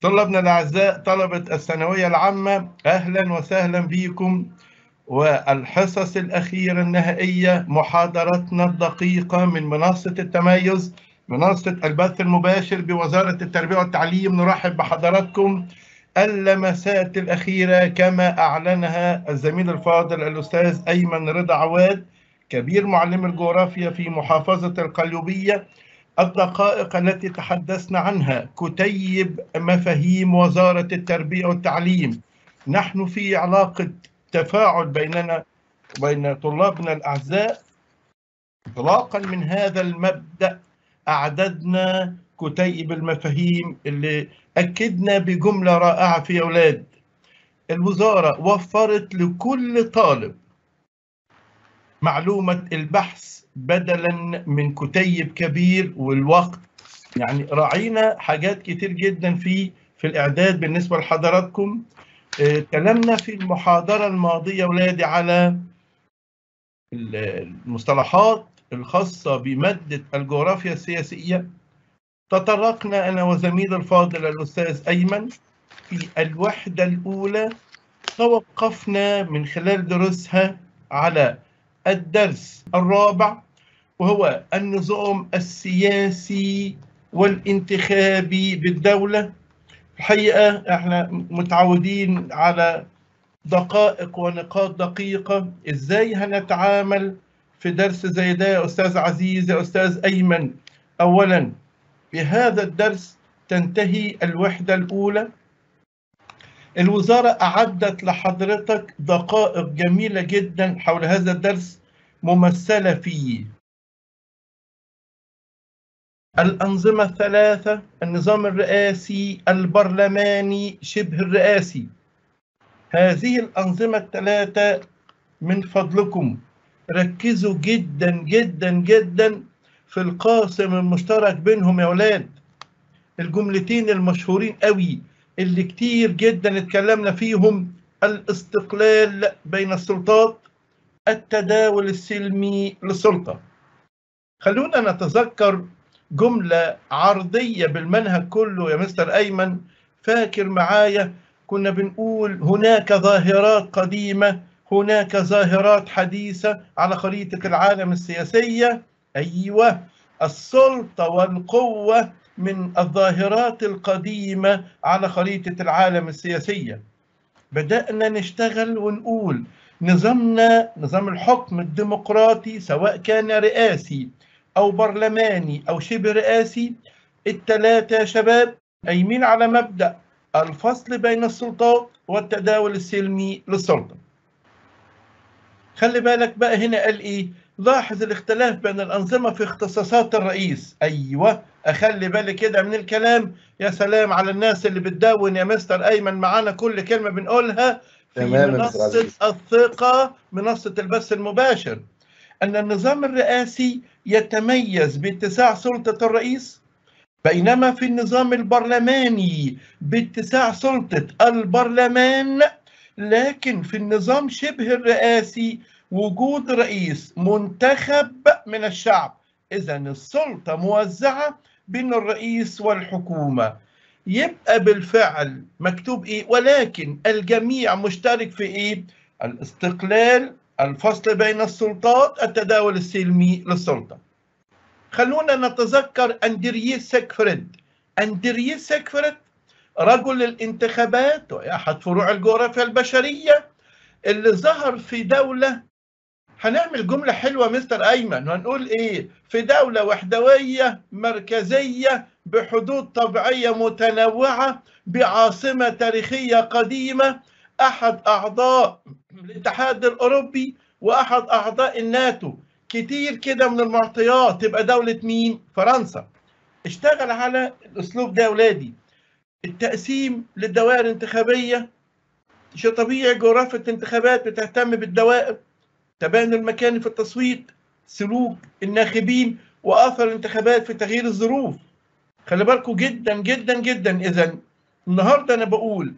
طلابنا الأعزاء طلبة الثانوية العامة أهلا وسهلا بكم والحصص الأخيرة النهائية محاضرتنا الدقيقة من منصة التميز منصة البث المباشر بوزارة التربية والتعليم نرحب بحضراتكم اللمسات الأخيرة كما أعلنها الزميل الفاضل الأستاذ أيمن رضا عواد كبير معلم الجغرافيا في محافظة القليوبية الدقائق التي تحدثنا عنها كتيب مفاهيم وزارة التربية والتعليم نحن في علاقة تفاعل بيننا وبين طلابنا الأعزاء انطلاقا من هذا المبدأ أعددنا كتيب المفاهيم اللي أكدنا بجملة رائعة في أولاد الوزارة وفرت لكل طالب معلومة البحث بدلا من كتيب كبير والوقت يعني راعينا حاجات كتير جدا في في الإعداد بالنسبة لحضراتكم تكلمنا في المحاضرة الماضية ولادي على المصطلحات الخاصة بمادة الجغرافيا السياسية تطرقنا أنا وزميل الفاضل الأستاذ أيمن في الوحدة الأولى توقفنا من خلال دروسها على الدرس الرابع وهو النظام السياسي والانتخابي بالدولة الحقيقة احنا متعودين على دقائق ونقاط دقيقة ازاي هنتعامل في درس زي ده يا أستاذ عزيز يا أستاذ أيمن أولا بهذا الدرس تنتهي الوحدة الأولى الوزارة أعدت لحضرتك دقائق جميلة جدا حول هذا الدرس ممثلة في الأنظمة الثلاثة النظام الرئاسي البرلماني شبه الرئاسي هذه الأنظمة الثلاثة من فضلكم ركزوا جدا جدا جدا في القاسم المشترك بينهم يا أولاد الجملتين المشهورين قوي اللي كتير جدا اتكلمنا فيهم الاستقلال بين السلطات التداول السلمي للسلطة خلونا نتذكر جملة عرضية بالمنهج كله يا مستر أيمن فاكر معايا كنا بنقول هناك ظاهرات قديمة هناك ظاهرات حديثة على خريطة العالم السياسية أيوة السلطة والقوة من الظاهرات القديمة على خريطة العالم السياسية بدأنا نشتغل ونقول نظامنا نظام الحكم الديمقراطي سواء كان رئاسي أو برلماني أو شبه رئاسي التلاتة يا شباب قايمين على مبدأ الفصل بين السلطات والتداول السلمي للسلطة خلي بالك بقى هنا قال إيه لاحظ الاختلاف بين الأنظمة في اختصاصات الرئيس أيوة أخلي بالي كده من الكلام يا سلام على الناس اللي بتدون يا مستر أيمن معانا كل كلمة بنقولها في منصة الثقة منصة البث المباشر أن النظام الرئاسي يتميز باتساع سلطة الرئيس بينما في النظام البرلماني باتساع سلطة البرلمان لكن في النظام شبه الرئاسي وجود رئيس منتخب من الشعب إذا السلطة موزعة بين الرئيس والحكومة يبقى بالفعل مكتوب إيه ولكن الجميع مشترك في إيه الاستقلال الفصل بين السلطات التداول السلمي للسلطة خلونا نتذكر أندريي سيكفريد أندريي سيكفريد رجل الانتخابات وأحد فروع الجغرافيا البشرية اللي ظهر في دولة هنعمل جملة حلوة مستر أيمن هنقول إيه في دولة وحدوية مركزية بحدود طبيعية متنوعة بعاصمة تاريخية قديمة أحد أعضاء الاتحاد الأوروبي وأحد أعضاء الناتو كتير كده من المعطيات تبقى دولة مين؟ فرنسا اشتغل على الأسلوب ده أولادي التقسيم للدوائر الانتخابية شيء طبيعي جغرافية الانتخابات بتهتم بالدوائر تباين المكان في التصويت سلوك الناخبين وأثر الانتخابات في تغيير الظروف خلي بالكم جدا جدا جدا إذا النهاردة أنا بقول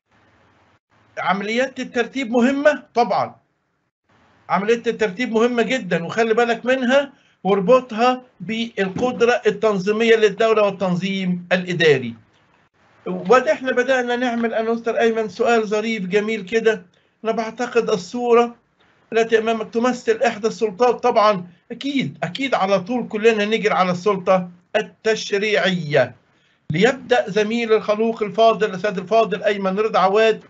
عمليات الترتيب مهمة طبعا عملية الترتيب مهمة جدا وخلي بالك منها واربطها بالقدرة التنظيمية للدولة والتنظيم الإداري وبعد احنا بدأنا نعمل أنا مستر أيمن سؤال ظريف جميل كده أنا بعتقد الصورة التي أمامك تمثل إحدى السلطات طبعا أكيد أكيد على طول كلنا نجري على السلطة التشريعية ليبدأ زميل الخلوق الفاضل الأستاذ الفاضل أيمن رضا عواد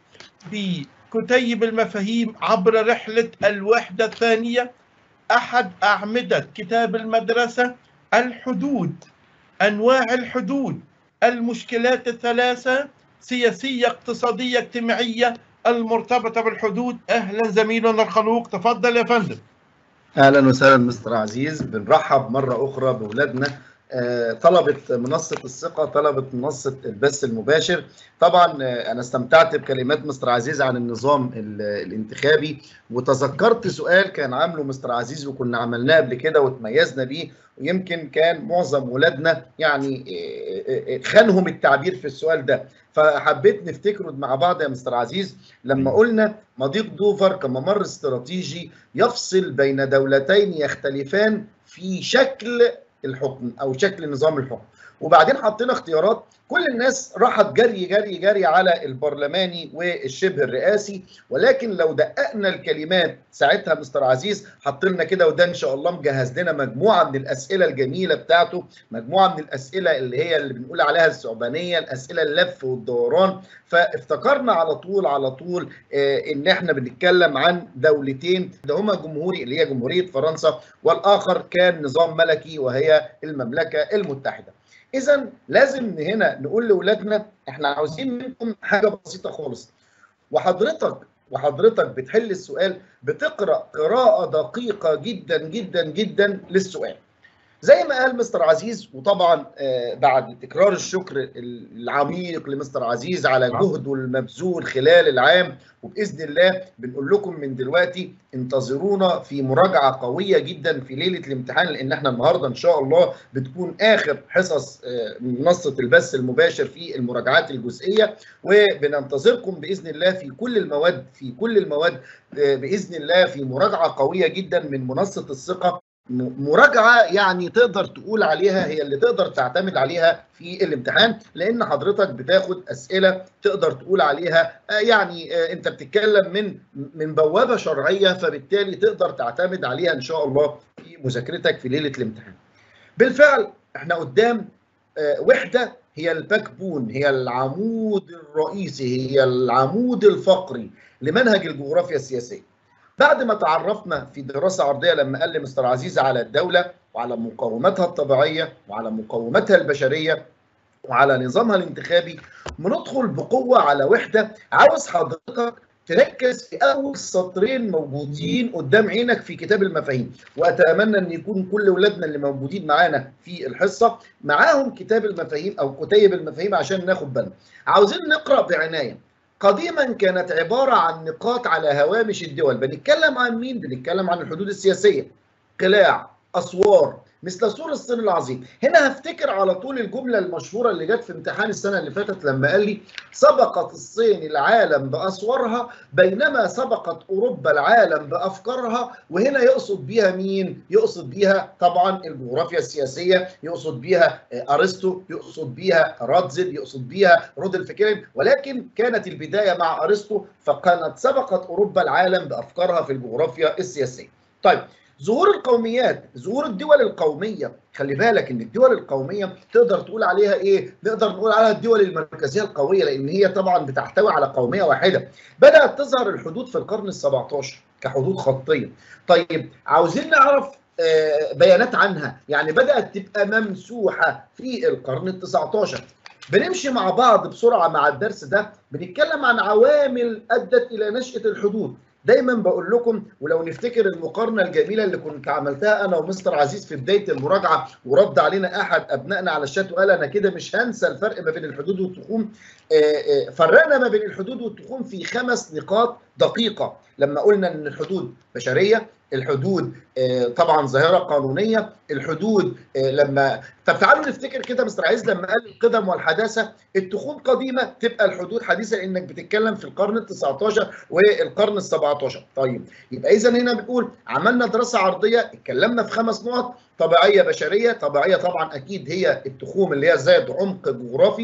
بكتيب المفاهيم عبر رحلة الوحدة الثانية أحد أعمدة كتاب المدرسة الحدود أنواع الحدود المشكلات الثلاثة سياسية اقتصادية اجتماعية المرتبطة بالحدود أهلا زميلنا الخلوق تفضل يا فندم اهلا وسهلا مستر عزيز بنرحب مره اخرى باولادنا آه، طلبة منصة الثقة طلبة منصة البث المباشر طبعا آه، أنا استمتعت بكلمات مستر عزيز عن النظام ال- الانتخابي وتذكرت سؤال كان عامله مستر عزيز وكنا عملناه قبل كده وتميزنا بيه ويمكن كان معظم ولادنا يعني آه، آه، خانهم التعبير في السؤال ده فحبيت نفتكره مع بعض يا مستر عزيز لما قلنا مضيق دوفر كممر استراتيجي يفصل بين دولتين يختلفان في شكل الحكم او شكل نظام الحكم وبعدين حطينا اختيارات كل الناس راحت جري جري جري على البرلماني والشبه الرئاسي ولكن لو دققنا الكلمات ساعتها مستر عزيز حط لنا كده وده ان شاء الله مجهز لنا مجموعه من الاسئله الجميله بتاعته مجموعه من الاسئله اللي هي اللي بنقول عليها الثعبانيه الاسئله اللف والدوران فافتكرنا على طول على طول آه، ان احنا بنتكلم عن دولتين ده هما جمهوري اللي هي جمهوريه فرنسا والاخر كان نظام ملكي وهي المملكه المتحده. اذا لازم هنا نقول لاولادنا احنا عاوزين منكم حاجه بسيطه خالص وحضرتك وحضرتك بتحل السؤال بتقرا قراءه دقيقه جدا جدا جدا للسؤال. زي ما قال مستر عزيز وطبعا آه، بعد تكرار الشكر العميق لمستر عزيز على جهده المبذول خلال العام وباذن الله بنقول لكم من دلوقتي انتظرونا في مراجعه قويه جدا في ليله الامتحان لان احنا النهارده ان شاء الله بتكون اخر حصص آه، منصه البث المباشر في المراجعات الجزئيه وبننتظركم باذن الله في كل المواد في كل المواد آه، باذن الله في مراجعه قويه جدا من منصه الثقه م- مراجعه يعني تقدر تقول عليها هي اللي تقدر تعتمد عليها في الامتحان لان حضرتك بتاخد اسئله تقدر تقول عليها آه، يعني آه، انت بتتكلم من من بوابه شرعيه فبالتالي تقدر تعتمد عليها ان شاء الله في مذاكرتك في ليله الامتحان. بالفعل احنا قدام آه، وحده هي الباك بون هي العمود الرئيسي هي العمود الفقري لمنهج الجغرافيا السياسيه. بعد ما تعرفنا في دراسة عرضية لما قال لي مستر عزيز على الدولة وعلى مقوماتها الطبيعية وعلى مقوماتها البشرية وعلى نظامها الانتخابي بندخل بقوة على وحدة عاوز حضرتك تركز في أول سطرين موجودين قدام عينك في كتاب المفاهيم وأتمنى أن يكون كل أولادنا اللي موجودين معانا في الحصة معاهم كتاب المفاهيم أو كتيب المفاهيم عشان ناخد بالنا عاوزين نقرأ بعناية قديما كانت عبارة عن نقاط على هوامش الدول بنتكلم عن مين؟ بنتكلم عن الحدود السياسية قلاع أسوار مثل سور الصين العظيم هنا هفتكر على طول الجملة المشهورة اللي جت في امتحان السنة اللي فاتت لما قال لي سبقت الصين العالم بأسوارها بينما سبقت أوروبا العالم بأفكارها وهنا يقصد بيها مين؟ يقصد بيها طبعا الجغرافيا السياسية يقصد بيها آه، أرسطو يقصد بيها راتزل يقصد بيها رودلف كيرن ولكن كانت البداية مع أرسطو فكانت سبقت أوروبا العالم بأفكارها في الجغرافيا السياسية طيب ظهور القوميات ظهور الدول القوميه خلي بالك ان الدول القوميه تقدر تقول عليها ايه نقدر نقول عليها الدول المركزيه القويه لان هي طبعا بتحتوي على قوميه واحده بدات تظهر الحدود في القرن ال17 كحدود خطيه طيب عاوزين نعرف آه، بيانات عنها يعني بدات تبقى ممسوحه في القرن ال19 بنمشي مع بعض بسرعه مع الدرس ده بنتكلم عن عوامل ادت الى نشاه الحدود دايما بقول لكم ولو نفتكر المقارنه الجميله اللي كنت عملتها انا ومستر عزيز في بدايه المراجعه ورد علينا احد ابنائنا على الشات وقال انا كده مش هنسى الفرق ما بين الحدود والتخوم آه، آه، فرقنا ما بين الحدود والتخوم في خمس نقاط دقيقه لما قلنا ان الحدود بشريه الحدود آه، طبعا ظاهره قانونيه الحدود آه، لما طب تعالوا نفتكر كده مستر عايز لما قال القدم والحداثه التخوم قديمه تبقى الحدود حديثه لانك بتتكلم في القرن ال 19 والقرن ال 17 طيب يبقى اذا هنا بنقول عملنا دراسه عرضيه اتكلمنا في خمس نقط طبيعيه بشريه طبيعيه طبعا اكيد هي التخوم اللي هي زائد عمق جغرافي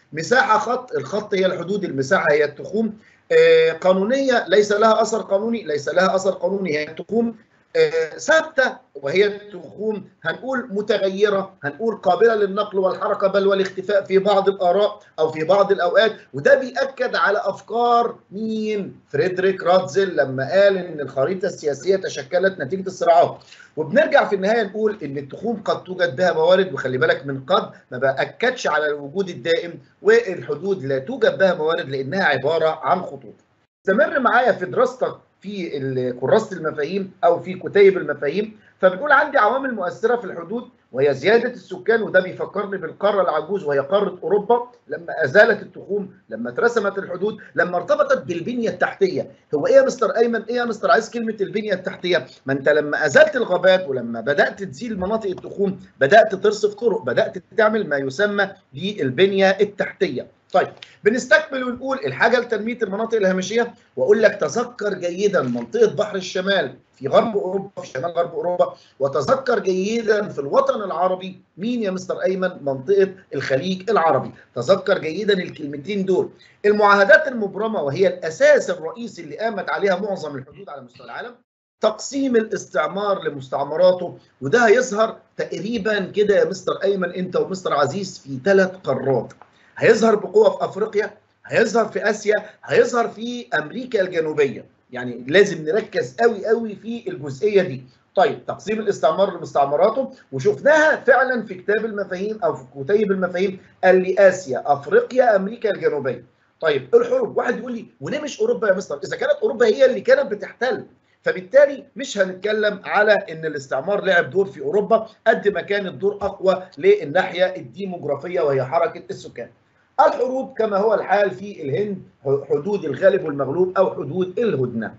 مساحه خط الخط هي الحدود المساحه هي التخوم آه، قانونيه ليس لها اثر قانوني ليس لها اثر قانوني هي التخوم آه، ثابته وهي التخوم هنقول متغيره هنقول قابله للنقل والحركه بل والاختفاء في بعض الاراء او في بعض الاوقات وده بياكد على افكار مين فريدريك راتزل لما قال ان الخريطه السياسيه تشكلت نتيجه الصراعات وبنرجع في النهايه نقول ان التخوم قد توجد بها موارد وخلي بالك من قد ما باكدش على الوجود الدائم والحدود لا توجد بها موارد لانها عباره عن خطوط استمر معايا في دراستك في ال- كراسه المفاهيم او في كتيب المفاهيم فبنقول عندي عوامل مؤثره في الحدود وهي زياده السكان وده بيفكرني بالقاره العجوز وهي قاره اوروبا لما ازالت التخوم لما اترسمت الحدود لما ارتبطت بالبنيه التحتيه هو ايه يا مستر ايمن ايه يا مستر عايز كلمه البنيه التحتيه ما انت لما ازلت الغابات ولما بدات تزيل مناطق التخوم بدات ترصف طرق بدات تعمل ما يسمى بالبنيه التحتيه طيب بنستكمل ونقول الحاجه لتنميه المناطق الهامشيه واقول لك تذكر جيدا منطقه بحر الشمال في غرب اوروبا في شمال غرب اوروبا وتذكر جيدا في الوطن العربي مين يا مستر ايمن منطقه الخليج العربي تذكر جيدا الكلمتين دول المعاهدات المبرمه وهي الاساس الرئيسي اللي قامت عليها معظم الحدود على مستوى العالم تقسيم الاستعمار لمستعمراته وده هيظهر تقريبا كده يا مستر ايمن انت ومستر عزيز في ثلاث قارات هيظهر بقوه في افريقيا هيظهر في اسيا هيظهر في امريكا الجنوبيه يعني لازم نركز قوي قوي في الجزئيه دي طيب تقسيم الاستعمار لمستعمراته وشفناها فعلا في كتاب المفاهيم او في كتيب المفاهيم قال لي اسيا افريقيا امريكا الجنوبيه طيب الحروب واحد يقول لي وليه مش اوروبا يا مستر اذا كانت اوروبا هي اللي كانت بتحتل فبالتالي مش هنتكلم على ان الاستعمار لعب دور في اوروبا قد ما كان الدور اقوى للناحيه الديموغرافيه وهي حركه السكان الحروب كما هو الحال في الهند حدود الغالب والمغلوب او حدود الهدنه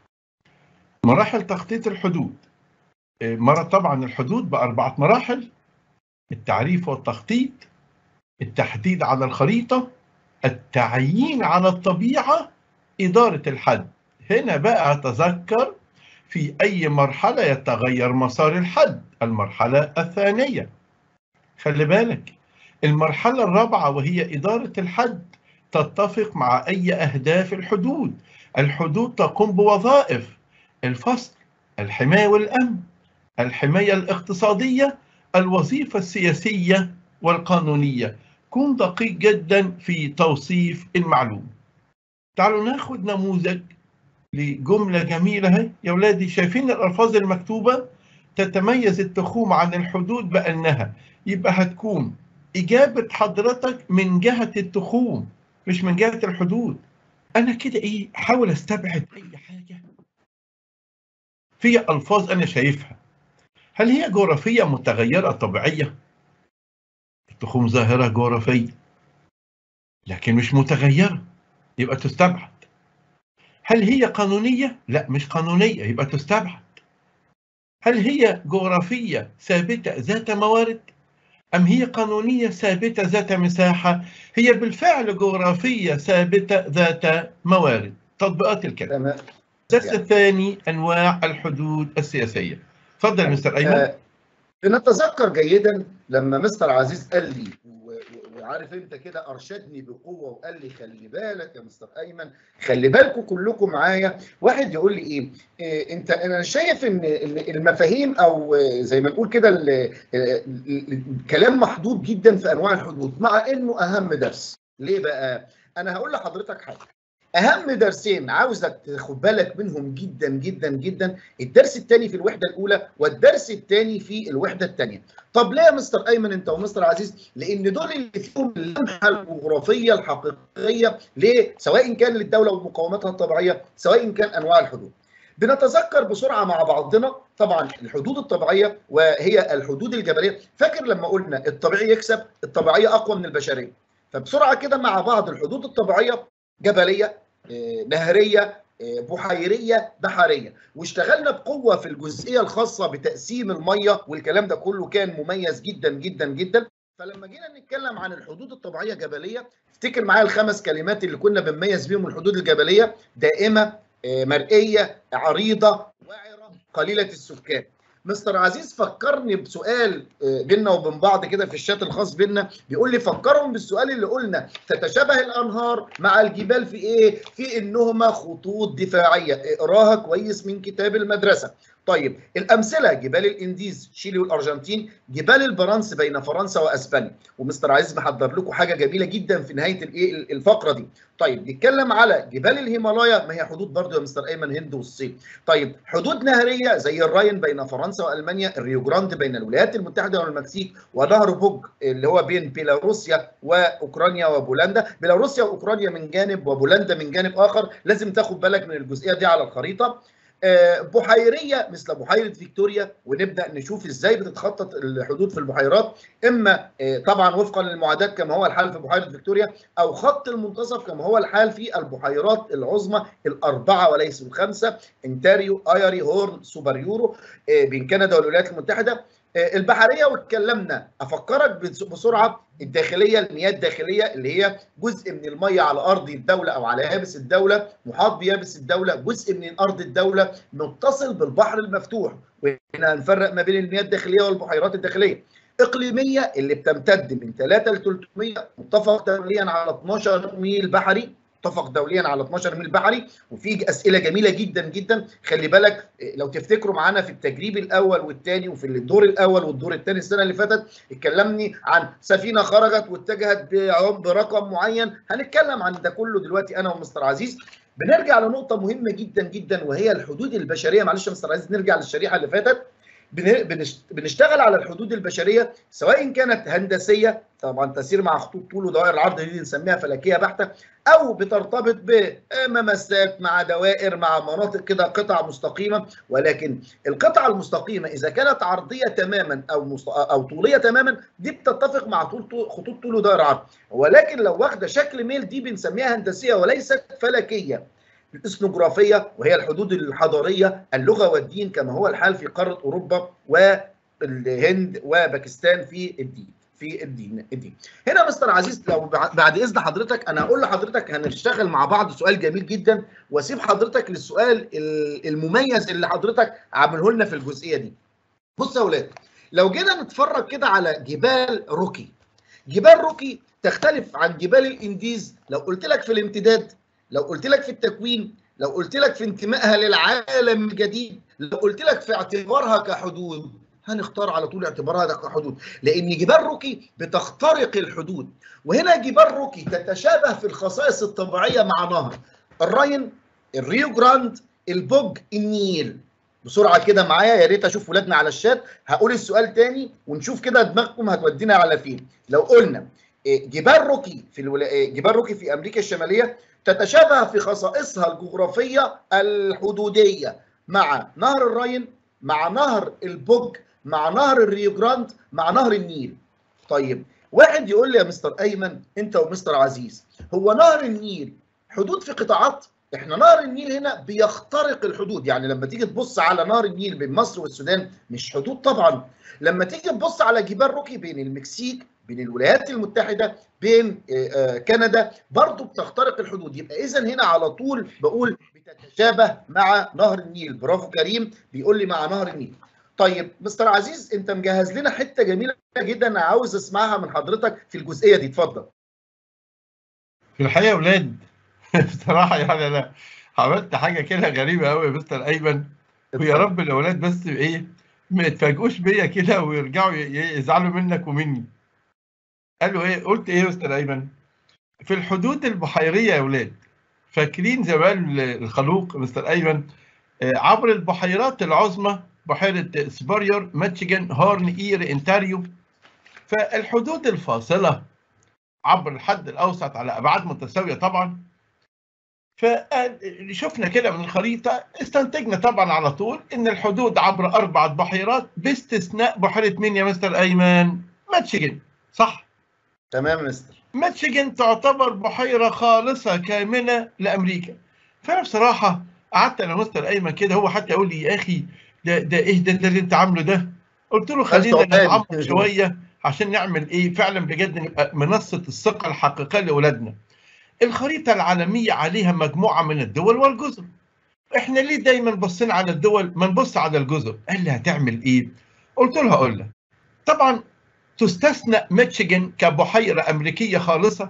مراحل تخطيط الحدود إيه، مرة طبعا الحدود بأربعة مراحل التعريف والتخطيط التحديد على الخريطة التعيين على الطبيعة إدارة الحد هنا بقى تذكر في أي مرحلة يتغير مسار الحد المرحلة الثانية خلي بالك المرحلة الرابعة وهي إدارة الحد تتفق مع أي أهداف الحدود الحدود تقوم بوظائف الفصل الحماية والأمن الحماية الاقتصادية الوظيفة السياسية والقانونية كن دقيق جدا في توصيف المعلوم تعالوا ناخد نموذج لجملة جميلة هي يا ولادي شايفين الألفاظ المكتوبة تتميز التخوم عن الحدود بأنها يبقى هتكون إجابة حضرتك من جهة التخوم مش من جهة الحدود أنا كده إيه حاول أستبعد أي حاجة في ألفاظ أنا شايفها هل هي جغرافية متغيرة طبيعية؟ التخوم ظاهرة جغرافية لكن مش متغيرة يبقى تستبعد هل هي قانونية؟ لا مش قانونية يبقى تستبعد هل هي جغرافية ثابتة ذات موارد؟ أم هي قانونية ثابتة ذات مساحة؟ هي بالفعل جغرافية ثابتة ذات موارد تطبيقات الكلام تمام الدرس الثاني أنواع الحدود السياسية تفضل مستر أيمن آه، بنتذكر جيدا لما مستر عزيز قال لي و- و- وعارف انت كده ارشدني بقوه وقال لي خلي بالك يا مستر ايمن خلي بالكم كلكم معايا واحد يقول لي ايه, إيه انت انا شايف ان إن المفاهيم او آه، زي ما نقول كده ال- ال- ال- الكلام محدود جدا في انواع الحدود مع انه اهم درس ليه بقى انا هقول لحضرتك حاجه اهم درسين عاوزك تاخد بالك منهم جدا جدا جدا الدرس الثاني في الوحده الاولى والدرس الثاني في الوحده الثانيه طب ليه يا مستر ايمن انت ومستر عزيز لان دول اللي فيهم اللمحه الجغرافيه الحقيقيه ليه سواء كان للدوله ومقاومتها الطبيعيه سواء كان انواع الحدود بنتذكر بسرعه مع بعضنا طبعا الحدود الطبيعيه وهي الحدود الجبليه فاكر لما قلنا الطبيعي يكسب الطبيعيه اقوى من البشريه فبسرعه كده مع بعض الحدود الطبيعيه جبليه آه، نهريه آه، بحيريه بحريه واشتغلنا بقوه في الجزئيه الخاصه بتقسيم الميه والكلام ده كله كان مميز جدا جدا جدا فلما جينا نتكلم عن الحدود الطبيعيه جبليه افتكر معايا الخمس كلمات اللي كنا بنميز بيهم الحدود الجبليه دائمه آه، مرئيه عريضه وعره قليله السكان مستر عزيز فكرني بسؤال بينا وبين بعض كده في الشات الخاص بينا بيقول لي فكرهم بالسؤال اللي قلنا تتشابه الانهار مع الجبال في ايه؟ في انهما خطوط دفاعيه اقراها كويس من كتاب المدرسه. طيب الامثله جبال الانديز شيلي والارجنتين جبال البرانس بين فرنسا واسبانيا ومستر عايز محضر لكم حاجه جميله جدا في نهايه الايه الفقره دي طيب نتكلم على جبال الهيمالايا ما هي حدود برضه يا مستر ايمن هند والصين طيب حدود نهريه زي الراين بين فرنسا والمانيا الريو جراند بين الولايات المتحده والمكسيك ونهر بوج اللي هو بين بيلاروسيا واوكرانيا وبولندا بيلاروسيا واوكرانيا من جانب وبولندا من جانب اخر لازم تاخد بالك من الجزئيه دي على الخريطه بحيريه مثل بحيره فيكتوريا ونبدا نشوف ازاي بتتخطط الحدود في البحيرات اما طبعا وفقا للمعادات كما هو الحال في بحيره فيكتوريا او خط المنتصف كما هو الحال في البحيرات العظمى الاربعه وليس الخمسه انتاريو ايري هورن سوبريورو بين كندا والولايات المتحده البحريه واتكلمنا افكرك بسرعه الداخليه المياه الداخليه اللي هي جزء من الميه على ارض الدوله او على يابس الدوله محاط بيابس الدوله جزء من ارض الدوله متصل بالبحر المفتوح وهنا هنفرق ما بين المياه الداخليه والبحيرات الداخليه اقليميه اللي بتمتد من 3 ل 300 متفق دوليا على 12 ميل بحري اتفق دوليا على 12 ميل بحري وفي اسئله جميله جدا جدا خلي بالك لو تفتكروا معانا في التجريب الاول والثاني وفي الدور الاول والدور الثاني السنه اللي فاتت اتكلمني عن سفينه خرجت واتجهت برقم معين هنتكلم عن ده كله دلوقتي انا ومستر عزيز بنرجع لنقطه مهمه جدا جدا وهي الحدود البشريه معلش يا مستر عزيز نرجع للشريحه اللي فاتت بنشتغل على الحدود البشريه سواء كانت هندسيه طبعا تسير مع خطوط طول ودوائر العرض دي نسميها فلكيه بحته او بترتبط بممسات مع دوائر مع مناطق كده قطع مستقيمه ولكن القطعه المستقيمه اذا كانت عرضيه تماما او مست... او طوليه تماما دي بتتفق مع طول خطوط طول ودوائر عرض ولكن لو واخده شكل ميل دي بنسميها هندسيه وليست فلكيه الاثنوغرافيه وهي الحدود الحضاريه اللغه والدين كما هو الحال في قاره اوروبا والهند وباكستان في الدين في الدين الدين هنا مستر عزيز لو بعد اذن حضرتك انا هقول لحضرتك هنشتغل مع بعض سؤال جميل جدا واسيب حضرتك للسؤال المميز اللي حضرتك عامله لنا في الجزئيه دي بص يا اولاد لو جينا نتفرج كده على جبال روكي جبال روكي تختلف عن جبال الانديز لو قلت لك في الامتداد لو قلت لك في التكوين لو قلت لك في انتمائها للعالم الجديد لو قلت لك في اعتبارها كحدود هنختار على طول اعتبارها كحدود لان جبال روكي بتخترق الحدود وهنا جبال روكي تتشابه في الخصائص الطبيعيه مع نهر الراين الريو جراند البوج النيل بسرعه كده معايا يا ريت اشوف ولادنا على الشات هقول السؤال تاني ونشوف كده دماغكم هتودينا على فين لو قلنا جبال روكي في الولا... جبال روكي في امريكا الشماليه تتشابه في خصائصها الجغرافيه الحدوديه مع نهر الراين مع نهر البوج مع نهر الريو جراند مع نهر النيل طيب واحد يقول لي يا مستر ايمن انت ومستر عزيز هو نهر النيل حدود في قطاعات احنا نهر النيل هنا بيخترق الحدود يعني لما تيجي تبص على نهر النيل بين مصر والسودان مش حدود طبعا لما تيجي تبص على جبال روكي بين المكسيك بين الولايات المتحده بين كندا برضو بتخترق الحدود يبقى اذا هنا على طول بقول بتتشابه مع نهر النيل برافو كريم بيقول لي مع نهر النيل طيب مستر عزيز انت مجهز لنا حته جميله جدا انا عاوز اسمعها من حضرتك في الجزئيه دي اتفضل في الحقيقه يا اولاد بصراحه يعني انا عملت حاجه كده غريبه قوي يا مستر ايمن ويا رب الاولاد بس ايه ما يتفاجئوش بيا كده ويرجعوا يزعلوا منك ومني قالوا ايه قلت ايه يا مستر ايمن في الحدود البحيريه يا اولاد فاكرين زمان الخلوق مستر ايمن عبر البحيرات العظمى بحيره سباريور ماتشيجن هورن اير انتاريو فالحدود الفاصله عبر الحد الاوسط على ابعاد متساويه طبعا فشفنا كده من الخريطه استنتجنا طبعا على طول ان الحدود عبر اربعه بحيرات باستثناء بحيره مين يا مستر ايمن؟ ماتشيجن صح؟ تمام يا مستر ماتشيجن تعتبر بحيره خالصه كامنه لامريكا فانا بصراحه قعدت انا مستر ايمن كده هو حتى يقول لي يا اخي ده ده ايه ده, ده اللي انت عامله ده؟ قلت له خلينا نتعمق شويه عشان نعمل ايه فعلا بجد نبقى منصه الثقه الحقيقيه لاولادنا. الخريطه العالميه عليها مجموعه من الدول والجزر. احنا ليه دايما بصين على الدول ما نبص على الجزر قال لي هتعمل ايه قلت له هقول لك طبعا تستثنى ميتشيغان كبحيره امريكيه خالصه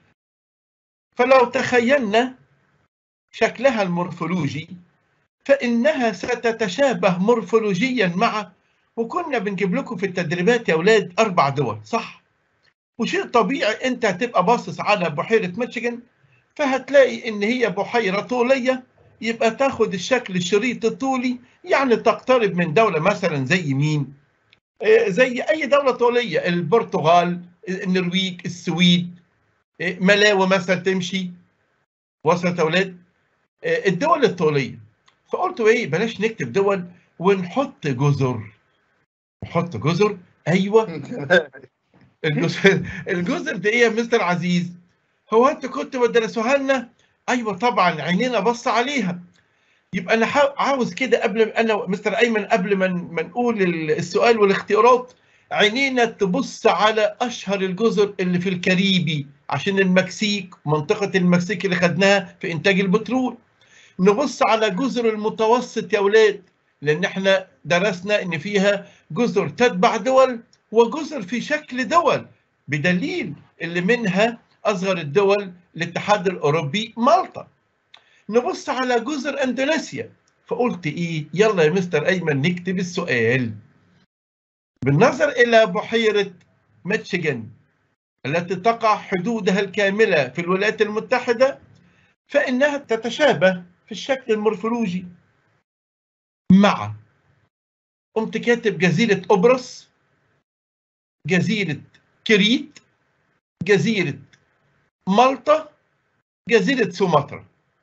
فلو تخيلنا شكلها المورفولوجي فانها ستتشابه مورفولوجيا مع وكنا بنجيب لكم في التدريبات يا اولاد اربع دول صح وشيء طبيعي انت هتبقى باصص على بحيره ميتشيغان فهتلاقي ان هي بحيره طوليه يبقى تاخد الشكل الشريط الطولي يعني تقترب من دوله مثلا زي مين؟ آه، زي اي دوله طوليه البرتغال النرويج السويد آه، ملاوي مثلا تمشي وصلت يا اولاد آه، الدول الطوليه فقلت ايه بلاش نكتب دول ونحط جزر نحط جزر ايوه الجزر الجزر دي ايه يا مستر عزيز هو انت كنت بتدرسوها لنا ايوه طبعا عينينا بص عليها يبقى انا حا- عاوز كده قبل انا مستر ايمن قبل ما ما نقول ال- السؤال والاختيارات عينينا تبص على اشهر الجزر اللي في الكاريبي عشان المكسيك منطقه المكسيك اللي خدناها في انتاج البترول نبص على جزر المتوسط يا اولاد لان احنا درسنا ان فيها جزر تتبع دول وجزر في شكل دول بدليل اللي منها اصغر الدول الاتحاد الاوروبي مالطا نبص على جزر اندونيسيا فقلت ايه يلا يا مستر ايمن نكتب السؤال بالنظر الى بحيره ميتشيغان التي تقع حدودها الكامله في الولايات المتحده فانها تتشابه في الشكل المورفولوجي مع قمت كاتب جزيره قبرص جزيره كريت جزيره مالطا جزيره سومطرة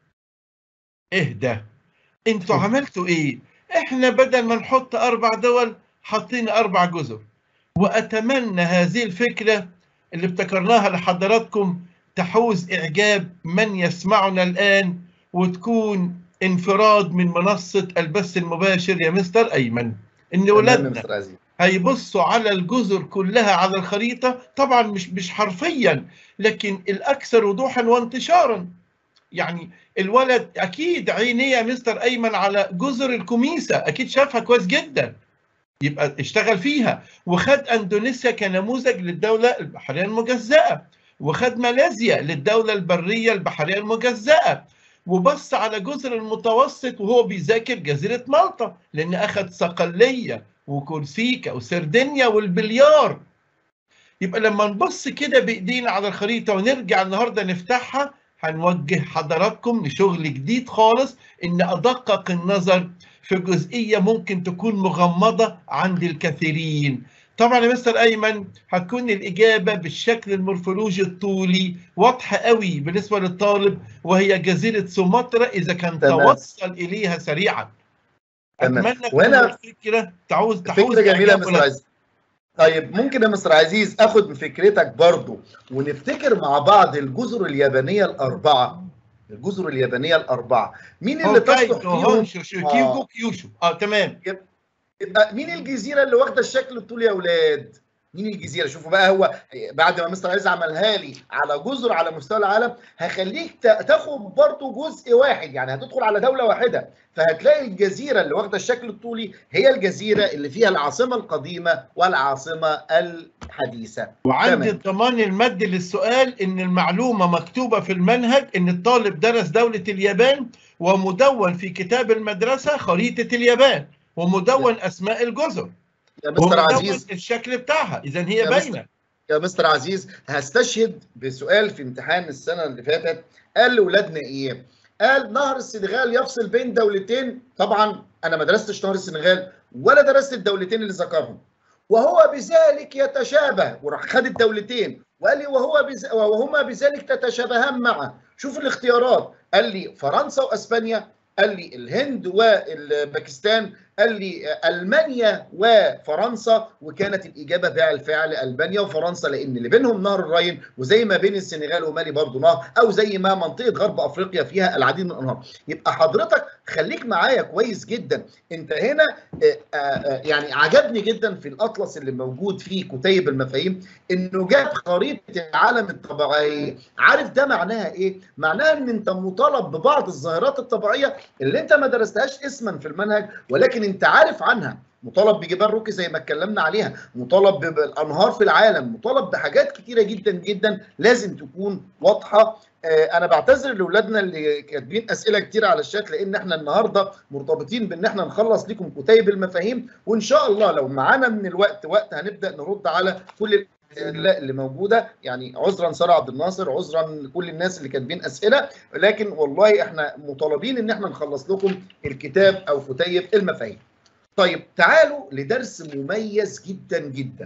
ايه ده انتوا عملتوا ايه احنا بدل ما نحط اربع دول حاطين اربع جزر واتمنى هذه الفكره اللي ابتكرناها لحضراتكم تحوز اعجاب من يسمعنا الان وتكون انفراد من منصه البث المباشر يا مستر ايمن ان تمام يا ولادنا مستر عزيز هيبصوا على الجزر كلها على الخريطة طبعا مش مش حرفيا لكن الأكثر وضوحا وانتشارا يعني الولد أكيد عينيه يا مستر أيمن على جزر الكوميسة أكيد شافها كويس جدا يبقى اشتغل فيها وخد أندونيسيا كنموذج للدولة البحرية المجزأة وخد ماليزيا للدولة البرية البحرية المجزأة وبص على جزر المتوسط وهو بيذاكر جزيرة مالطا لأن أخد صقلية وكورسيكا وسردينيا والبليار يبقى لما نبص كده بايدينا على الخريطه ونرجع النهارده نفتحها هنوجه حضراتكم لشغل جديد خالص ان ادقق النظر في جزئيه ممكن تكون مغمضه عند الكثيرين طبعا يا مستر ايمن هتكون الاجابه بالشكل المورفولوجي الطولي واضحه قوي بالنسبه للطالب وهي جزيره سومطرة اذا كان تمام. توصل اليها سريعا تمام. اتمنى تكون وأنا- الفكره تعوز تحوز فكرة جميلة يا إعجاب مستر عزيز طيب ممكن يا مستر عزيز اخد من فكرتك برضو ونفتكر مع بعض الجزر اليابانية الأربعة الجزر اليابانية الأربعة مين اللي تصلح هوكايدو فيهم هونشو شوكيوكو آه. كيوشو اه تمام يبقى مين الجزيرة اللي واخدة الشكل الطولي يا أولاد؟ مين الجزيرة؟ شوفوا بقى هو بعد ما مستر عايز عملها لي على جزر على مستوى العالم هخليك تا- تاخد برضه جزء واحد يعني هتدخل على دولة واحدة فهتلاقي الجزيرة اللي واخدة الشكل الطولي هي الجزيرة اللي فيها العاصمة القديمة والعاصمة الحديثة. وعندي تمام. الضمان المادي للسؤال ان المعلومه مكتوبه في المنهج ان الطالب درس دوله اليابان ومدون في كتاب المدرسه خريطه اليابان ومدون اسماء الجزر يا مستر ومدون عزيز الشكل بتاعها اذا هي يا مستر- باينه يا مستر عزيز هستشهد بسؤال في امتحان السنة اللي فاتت قال لأولادنا إيه؟ قال نهر السنغال يفصل بين دولتين طبعا أنا ما درستش نهر السنغال ولا درست الدولتين اللي ذكرهم وهو بذلك يتشابه وراح خد الدولتين وقال لي وهو بز... وهما بذلك تتشابهان معا شوف الاختيارات قال لي فرنسا واسبانيا قال لي الهند والباكستان قال لي المانيا وفرنسا وكانت الاجابه بالفعل المانيا وفرنسا لان اللي بينهم نهر الراين وزي ما بين السنغال ومالي برضه نهر او زي ما منطقه غرب افريقيا فيها العديد من الانهار يبقى حضرتك خليك معايا كويس جدا انت هنا يعني عجبني جدا في الاطلس اللي موجود فيه كتيب المفاهيم انه جاب خريطه العالم الطبيعيه عارف ده معناها ايه معناها ان انت مطالب ببعض الظاهرات الطبيعيه اللي انت ما درستهاش اسما في المنهج ولكن انت عارف عنها مطالب بجبال روكي زي ما اتكلمنا عليها مطالب بالانهار في العالم مطالب بحاجات كتيره جدا جدا لازم تكون واضحه انا بعتذر لاولادنا اللي كاتبين اسئله كتير على الشات لان احنا النهارده مرتبطين بان احنا نخلص لكم كتيب المفاهيم وان شاء الله لو معانا من الوقت وقت هنبدا نرد على كل الاسئله اللي موجوده يعني عذرا ساره عبد الناصر عذرا كل الناس اللي كاتبين اسئله لكن والله احنا مطالبين ان احنا نخلص لكم الكتاب او كتيب المفاهيم. طيب تعالوا لدرس مميز جدا جدا.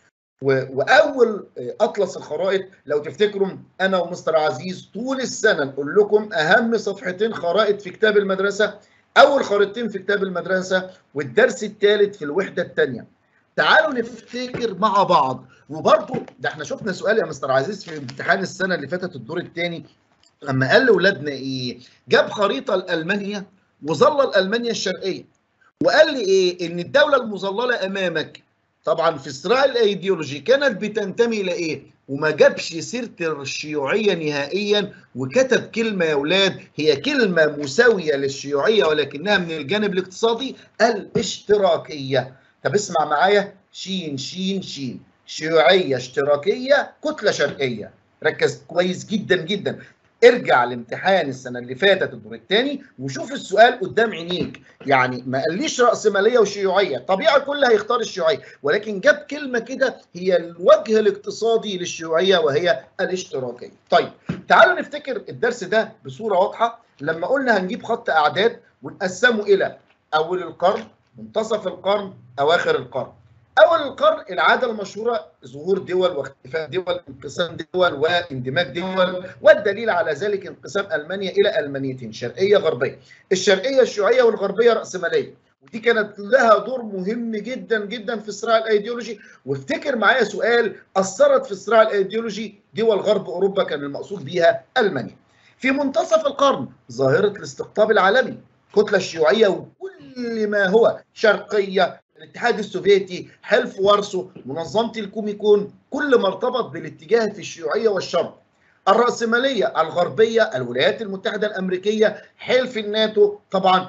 واول اطلس الخرائط لو تفتكروا انا ومستر عزيز طول السنه نقول لكم اهم صفحتين خرائط في كتاب المدرسه اول خريطتين في كتاب المدرسه والدرس الثالث في الوحده الثانيه. تعالوا نفتكر مع بعض وبرضه ده احنا شفنا سؤال يا مستر عزيز في امتحان السنه اللي فاتت الدور الثاني لما قال لاولادنا ايه؟ جاب خريطه لالمانيا وظلل المانيا الشرقيه وقال لي ايه؟ ان الدوله المظلله امامك طبعا في الصراع الايديولوجي كانت بتنتمي الى ايه؟ وما جابش سيره الشيوعيه نهائيا وكتب كلمه يا اولاد هي كلمه مساويه للشيوعيه ولكنها من الجانب الاقتصادي الاشتراكيه. طب اسمع معايا شين شين شين شيوعيه اشتراكيه كتله شرقيه ركز كويس جدا جدا ارجع لامتحان السنه اللي فاتت الدور الثاني وشوف السؤال قدام عينيك يعني ما قاليش راسماليه وشيوعيه طبيعي الكل هيختار الشيوعيه ولكن جاب كلمه كده هي الوجه الاقتصادي للشيوعيه وهي الاشتراكيه طيب تعالوا نفتكر الدرس ده بصوره واضحه لما قلنا هنجيب خط اعداد ونقسمه الى اول القرن منتصف القرن اواخر القرن اول القرن العاده المشهوره ظهور دول واختفاء دول انقسام دول واندماج دول والدليل على ذلك انقسام المانيا الى المانيتين شرقيه غربيه الشرقيه الشيوعيه والغربيه راسماليه ودي كانت لها دور مهم جدا جدا في الصراع الايديولوجي وافتكر معايا سؤال اثرت في الصراع الايديولوجي دول غرب اوروبا كان المقصود بيها المانيا في منتصف القرن ظاهره الاستقطاب العالمي الكتله الشيوعيه وكل ما هو شرقيه الاتحاد السوفيتي حلف وارسو منظمه الكوميكون كل ما ارتبط بالاتجاه في الشيوعيه والشرق الرأسمالية الغربية الولايات المتحدة الأمريكية حلف الناتو طبعا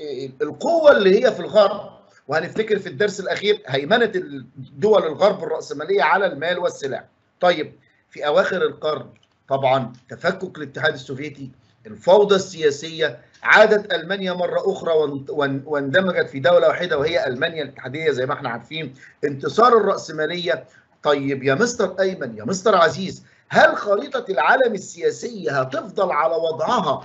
القوة اللي هي في الغرب وهنفتكر في الدرس الأخير هيمنة الدول الغرب الرأسمالية على المال والسلاح طيب في أواخر القرن طبعا تفكك الاتحاد السوفيتي الفوضى السياسية عادت ألمانيا مرة أخرى واندمجت في دولة واحدة وهي ألمانيا الاتحادية زي ما احنا عارفين انتصار الرأسمالية طيب يا مستر أيمن يا مستر عزيز هل خريطة العالم السياسية هتفضل على وضعها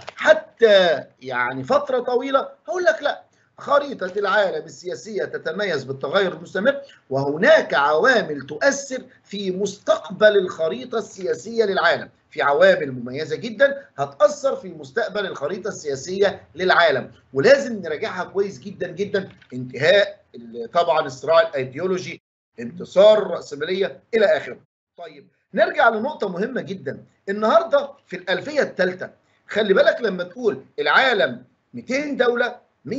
حتى يعني فترة طويلة؟ هقول لك لا خريطة العالم السياسية تتميز بالتغير المستمر وهناك عوامل تؤثر في مستقبل الخريطة السياسية للعالم في عوامل مميزة جدا هتأثر في مستقبل الخريطة السياسية للعالم ولازم نراجعها كويس جدا جدا انتهاء طبعا الصراع الايديولوجي انتصار الرأسمالية إلى آخره طيب نرجع لنقطة مهمة جدا النهاردة في الألفية الثالثة خلي بالك لما تقول العالم 200 دولة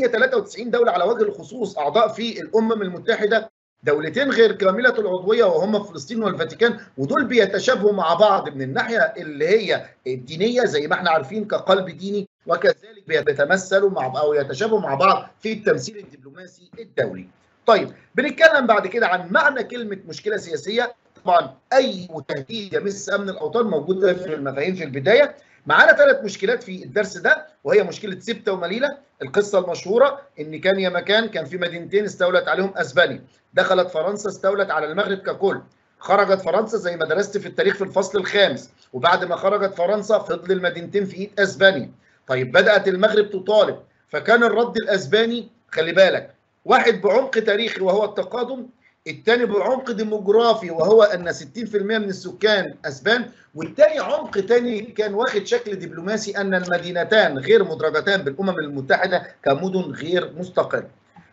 193 دولة على وجه الخصوص أعضاء في الأمم المتحدة دولتين غير كاملة العضوية وهم فلسطين والفاتيكان ودول بيتشابهوا مع بعض من الناحية اللي هي الدينية زي ما احنا عارفين كقلب ديني وكذلك بيتمثلوا مع أو يتشابهوا مع بعض في التمثيل الدبلوماسي الدولي. طيب بنتكلم بعد كده عن معنى كلمة مشكلة سياسية طبعا أي تهديد يمس أمن الأوطان موجودة في المفاهيم في البداية معانا ثلاث مشكلات في الدرس ده وهي مشكله سبته ومليله القصه المشهوره ان كان يا مكان كان في مدينتين استولت عليهم اسبانيا دخلت فرنسا استولت على المغرب ككل خرجت فرنسا زي ما درست في التاريخ في الفصل الخامس وبعد ما خرجت فرنسا فضل المدينتين في ايد اسبانيا طيب بدات المغرب تطالب فكان الرد الاسباني خلي بالك واحد بعمق تاريخي وهو التقادم الثاني بعمق ديموغرافي وهو ان 60% من السكان اسبان والثاني عمق ثاني كان واخد شكل دبلوماسي ان المدينتان غير مدرجتان بالامم المتحده كمدن غير مستقله.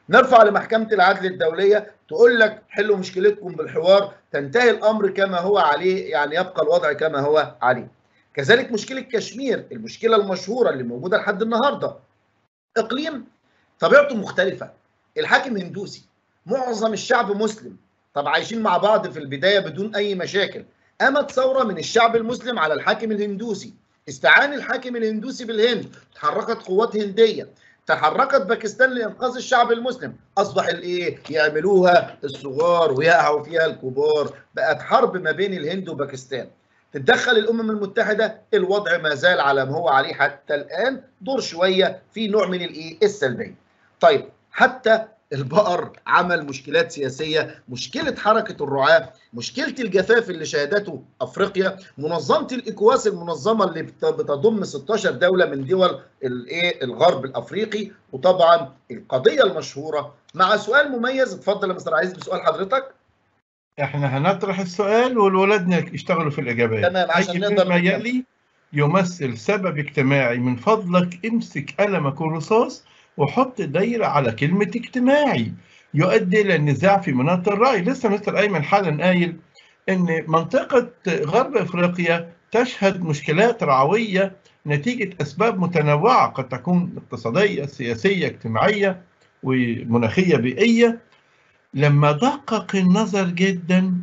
نرفع لمحكمه العدل الدوليه تقول لك حلوا مشكلتكم بالحوار تنتهي الامر كما هو عليه يعني يبقى الوضع كما هو عليه كذلك مشكله كشمير المشكله المشهوره اللي موجوده لحد النهارده اقليم طبيعته مختلفه الحاكم هندوسي معظم الشعب مسلم طب عايشين مع بعض في البدايه بدون اي مشاكل قامت ثوره من الشعب المسلم على الحاكم الهندوسي استعان الحاكم الهندوسي بالهند تحركت قوات هنديه تحركت باكستان لانقاذ الشعب المسلم اصبح الايه يعملوها الصغار ويقعوا فيها الكبار بقت حرب ما بين الهند وباكستان تتدخل الامم المتحده الوضع ما زال على ما هو عليه حتى الان دور شويه في نوع من الايه السلبيه طيب حتى البقر عمل مشكلات سياسيه مشكله حركه الرعاه مشكله الجفاف اللي شهدته افريقيا منظمه الاكواس المنظمه اللي بتضم 16 دوله من دول الايه الغرب الافريقي وطبعا القضيه المشهوره مع سؤال مميز اتفضل يا مستر عايز بسؤال حضرتك احنا هنطرح السؤال والولدنا يشتغلوا في الاجابات تمام عشان نقدر ما يلي يمثل سبب اجتماعي من فضلك امسك قلمك والرصاص وحط دايره على كلمه اجتماعي يؤدي الى النزاع في مناطق الراي لسه مستر ايمن حالا قايل ان منطقه غرب افريقيا تشهد مشكلات رعويه نتيجه اسباب متنوعه قد تكون اقتصاديه سياسيه اجتماعيه ومناخيه بيئيه لما دقق النظر جدا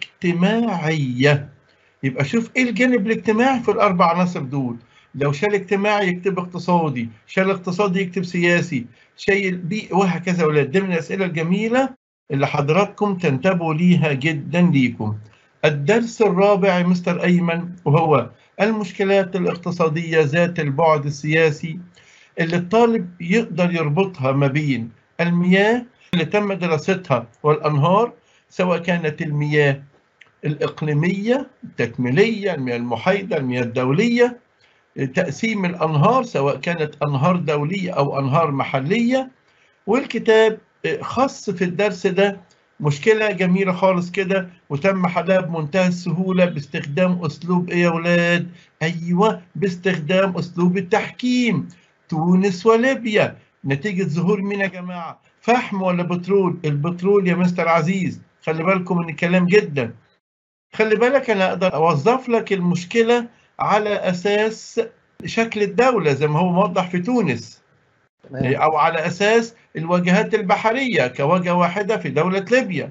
اجتماعيه يبقى شوف ايه الجانب الاجتماعي في الاربع عناصر دول لو شال اجتماعي يكتب اقتصادي شال اقتصادي يكتب سياسي شايل بيئي وهكذا ولاد دي من الاسئله الجميله اللي حضراتكم تنتبهوا ليها جدا ليكم الدرس الرابع يا مستر ايمن وهو المشكلات الاقتصاديه ذات البعد السياسي اللي الطالب يقدر يربطها ما بين المياه اللي تم دراستها والانهار سواء كانت المياه الاقليميه التكميليه المياه المحايده المياه الدوليه تقسيم الانهار سواء كانت انهار دوليه او انهار محليه والكتاب خاص في الدرس ده مشكله جميله خالص كده وتم حلها بمنتهى السهوله باستخدام اسلوب ايه يا اولاد ايوه باستخدام اسلوب التحكيم تونس وليبيا نتيجه ظهور مين يا جماعه فحم ولا بترول البترول يا مستر عزيز خلي بالكم من الكلام جدا خلي بالك انا اقدر اوظف لك المشكله على اساس شكل الدوله زي ما هو موضح في تونس تمام. او على اساس الواجهات البحريه كواجهه واحده في دوله ليبيا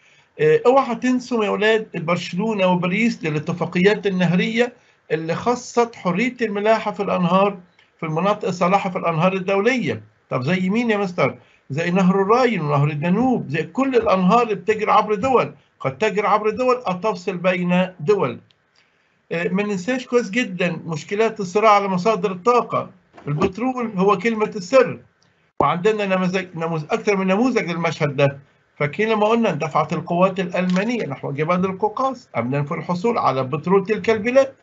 اوعى تنسوا يا اولاد برشلونه وباريس للاتفاقيات النهريه اللي خصت حريه الملاحه في الانهار في المناطق الصالحه في الانهار الدوليه طب زي مين يا مستر زي نهر الراين ونهر الدانوب زي كل الانهار اللي بتجري عبر دول قد تجري عبر دول او تفصل بين دول ما ننساش كويس جدا مشكلات الصراع على مصادر الطاقه البترول هو كلمه السر وعندنا نموذج نموذج اكثر من نموذج للمشهد ده فاكرين لما قلنا اندفعت القوات الالمانيه نحو جبال القوقاز امنا في الحصول على بترول تلك البلاد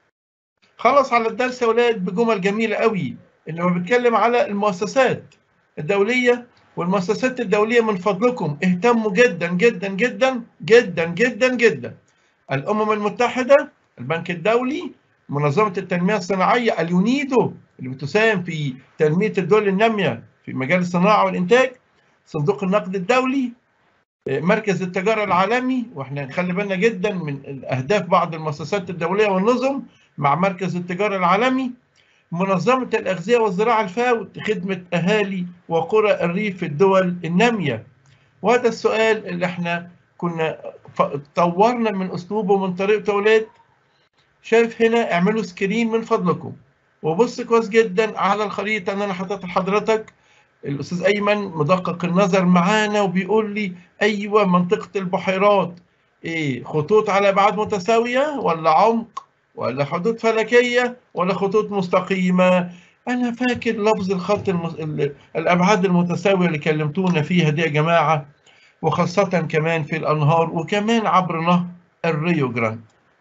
خلص على الدرس يا اولاد بجمل جميله قوي انه بيتكلم على المؤسسات الدوليه والمؤسسات الدوليه من فضلكم اهتموا جدا جدا جدا جدا جدا جدا الامم المتحده البنك الدولي منظمه التنميه الصناعيه اليونيدو اللي بتساهم في تنميه الدول الناميه في مجال الصناعه والانتاج صندوق النقد الدولي مركز التجاره العالمي واحنا نخلي بالنا جدا من اهداف بعض المؤسسات الدوليه والنظم مع مركز التجاره العالمي منظمه الاغذيه والزراعه الفاو خدمه اهالي وقرى الريف في الدول الناميه وهذا السؤال اللي احنا كنا طورنا من اسلوبه ومن طريقته اولاد شايف هنا اعملوا سكرين من فضلكم وبص كويس جدا على الخريطه اللي انا حاططها لحضرتك الاستاذ ايمن مدقق النظر معانا وبيقول لي ايوه منطقه البحيرات ايه خطوط على ابعاد متساويه ولا عمق ولا حدود فلكيه ولا خطوط مستقيمه انا فاكر لفظ الخط المس... الابعاد المتساويه اللي كلمتونا فيها دي يا جماعه وخاصه كمان في الانهار وكمان عبر نهر الريو جراند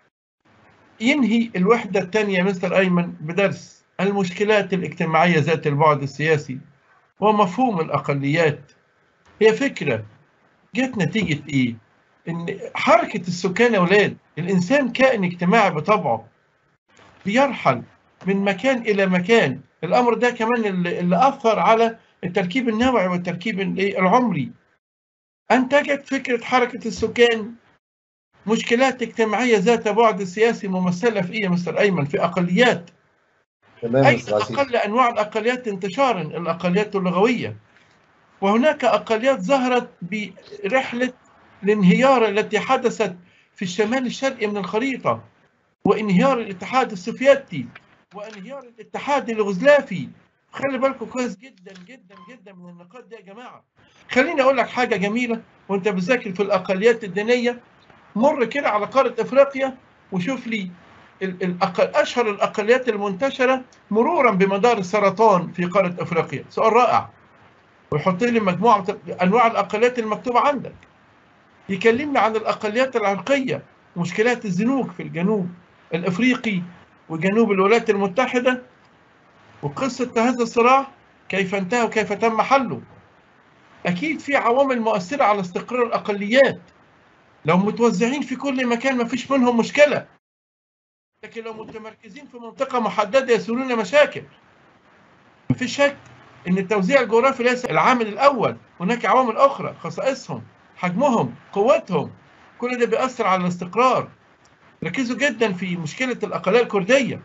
ينهي الوحدة الثانية مستر أيمن بدرس المشكلات الاجتماعية ذات البعد السياسي ومفهوم الأقليات هي فكرة جت نتيجة إيه؟ إن حركة السكان يا أولاد الإنسان كائن اجتماعي بطبعه بيرحل من مكان إلى مكان الأمر ده كمان اللي, اللي أثر على التركيب النوعي والتركيب العمري أنتجت فكرة حركة السكان مشكلات اجتماعية ذات بعد سياسي ممثلة في إيه يا مستر أيمن في أقليات تمام أي مستر عزيز أقل أنواع الأقليات انتشارا الأقليات اللغوية وهناك أقليات ظهرت برحلة الانهيار التي حدثت في الشمال الشرقي من الخريطة وانهيار الاتحاد السوفيتي وانهيار الاتحاد اليوغوسلافي خلي بالكم كويس جدا جدا جدا من النقاط دي يا جماعه خليني اقول لك حاجه جميله وانت بتذاكر في الاقليات الدينيه مر كده على قاره افريقيا وشوف لي ال- الأقل اشهر الاقليات المنتشره مرورا بمدار السرطان في قاره افريقيا سؤال رائع ويحط لي مجموعه انواع الاقليات المكتوبه عندك يكلمني عن الاقليات العرقيه مشكلات الزنوج في الجنوب الافريقي وجنوب الولايات المتحده وقصه هذا الصراع كيف انتهى وكيف تم حله اكيد في عوامل مؤثره على استقرار الاقليات لو متوزعين في كل مكان ما فيش منهم مشكله لكن لو متمركزين في منطقه محدده يسولون مشاكل ما فيش شك ان التوزيع الجغرافي ليس العامل الاول هناك عوامل اخرى خصائصهم حجمهم قوتهم كل ده بيأثر على الاستقرار ركزوا جدا في مشكلة الأقلية الكردية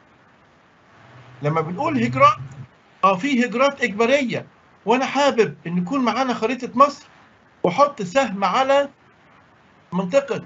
لما بنقول هجرات اه في هجرات إجبارية وأنا حابب إن يكون معانا خريطة مصر وأحط سهم على منطقة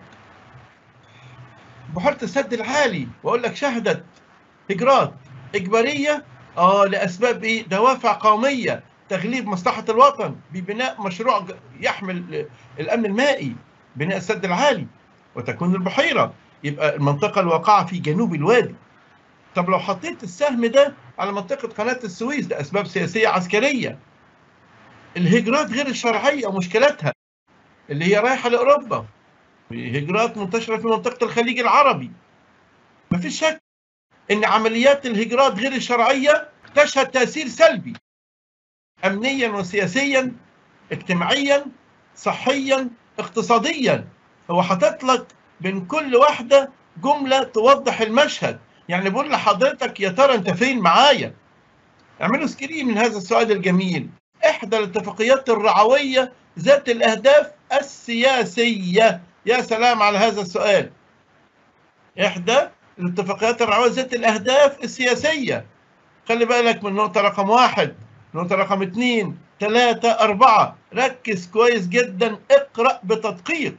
بحيرة السد العالي وأقول لك شهدت هجرات إجبارية اه لأسباب إيه؟ دوافع قومية تغليب مصلحة الوطن ببناء مشروع ج- يحمل الأمن المائي بناء السد العالي وتكون البحيرة يبقى المنطقة الواقعة في جنوب الوادي طب لو حطيت السهم ده على منطقة قناة السويس لأسباب سياسية عسكرية الهجرات غير الشرعية ومشكلتها اللي هي رايحة لأوروبا هجرات منتشرة في منطقة الخليج العربي مفيش شك إن عمليات الهجرات غير الشرعية تشهد تأثير سلبي أمنيا وسياسيا اجتماعيا صحيا اقتصاديا هو حاطط لك بين كل واحدة جملة توضح المشهد يعني بقول لحضرتك يا ترى انت فين معايا اعملوا سكرين من هذا السؤال الجميل احدى الاتفاقيات الرعوية ذات الاهداف السياسية يا سلام على هذا السؤال احدى الاتفاقيات الرعوية ذات الاهداف السياسية خلي بالك من نقطة رقم واحد نقطة رقم اثنين ثلاثة أربعة ركز كويس جدا اقرأ بتدقيق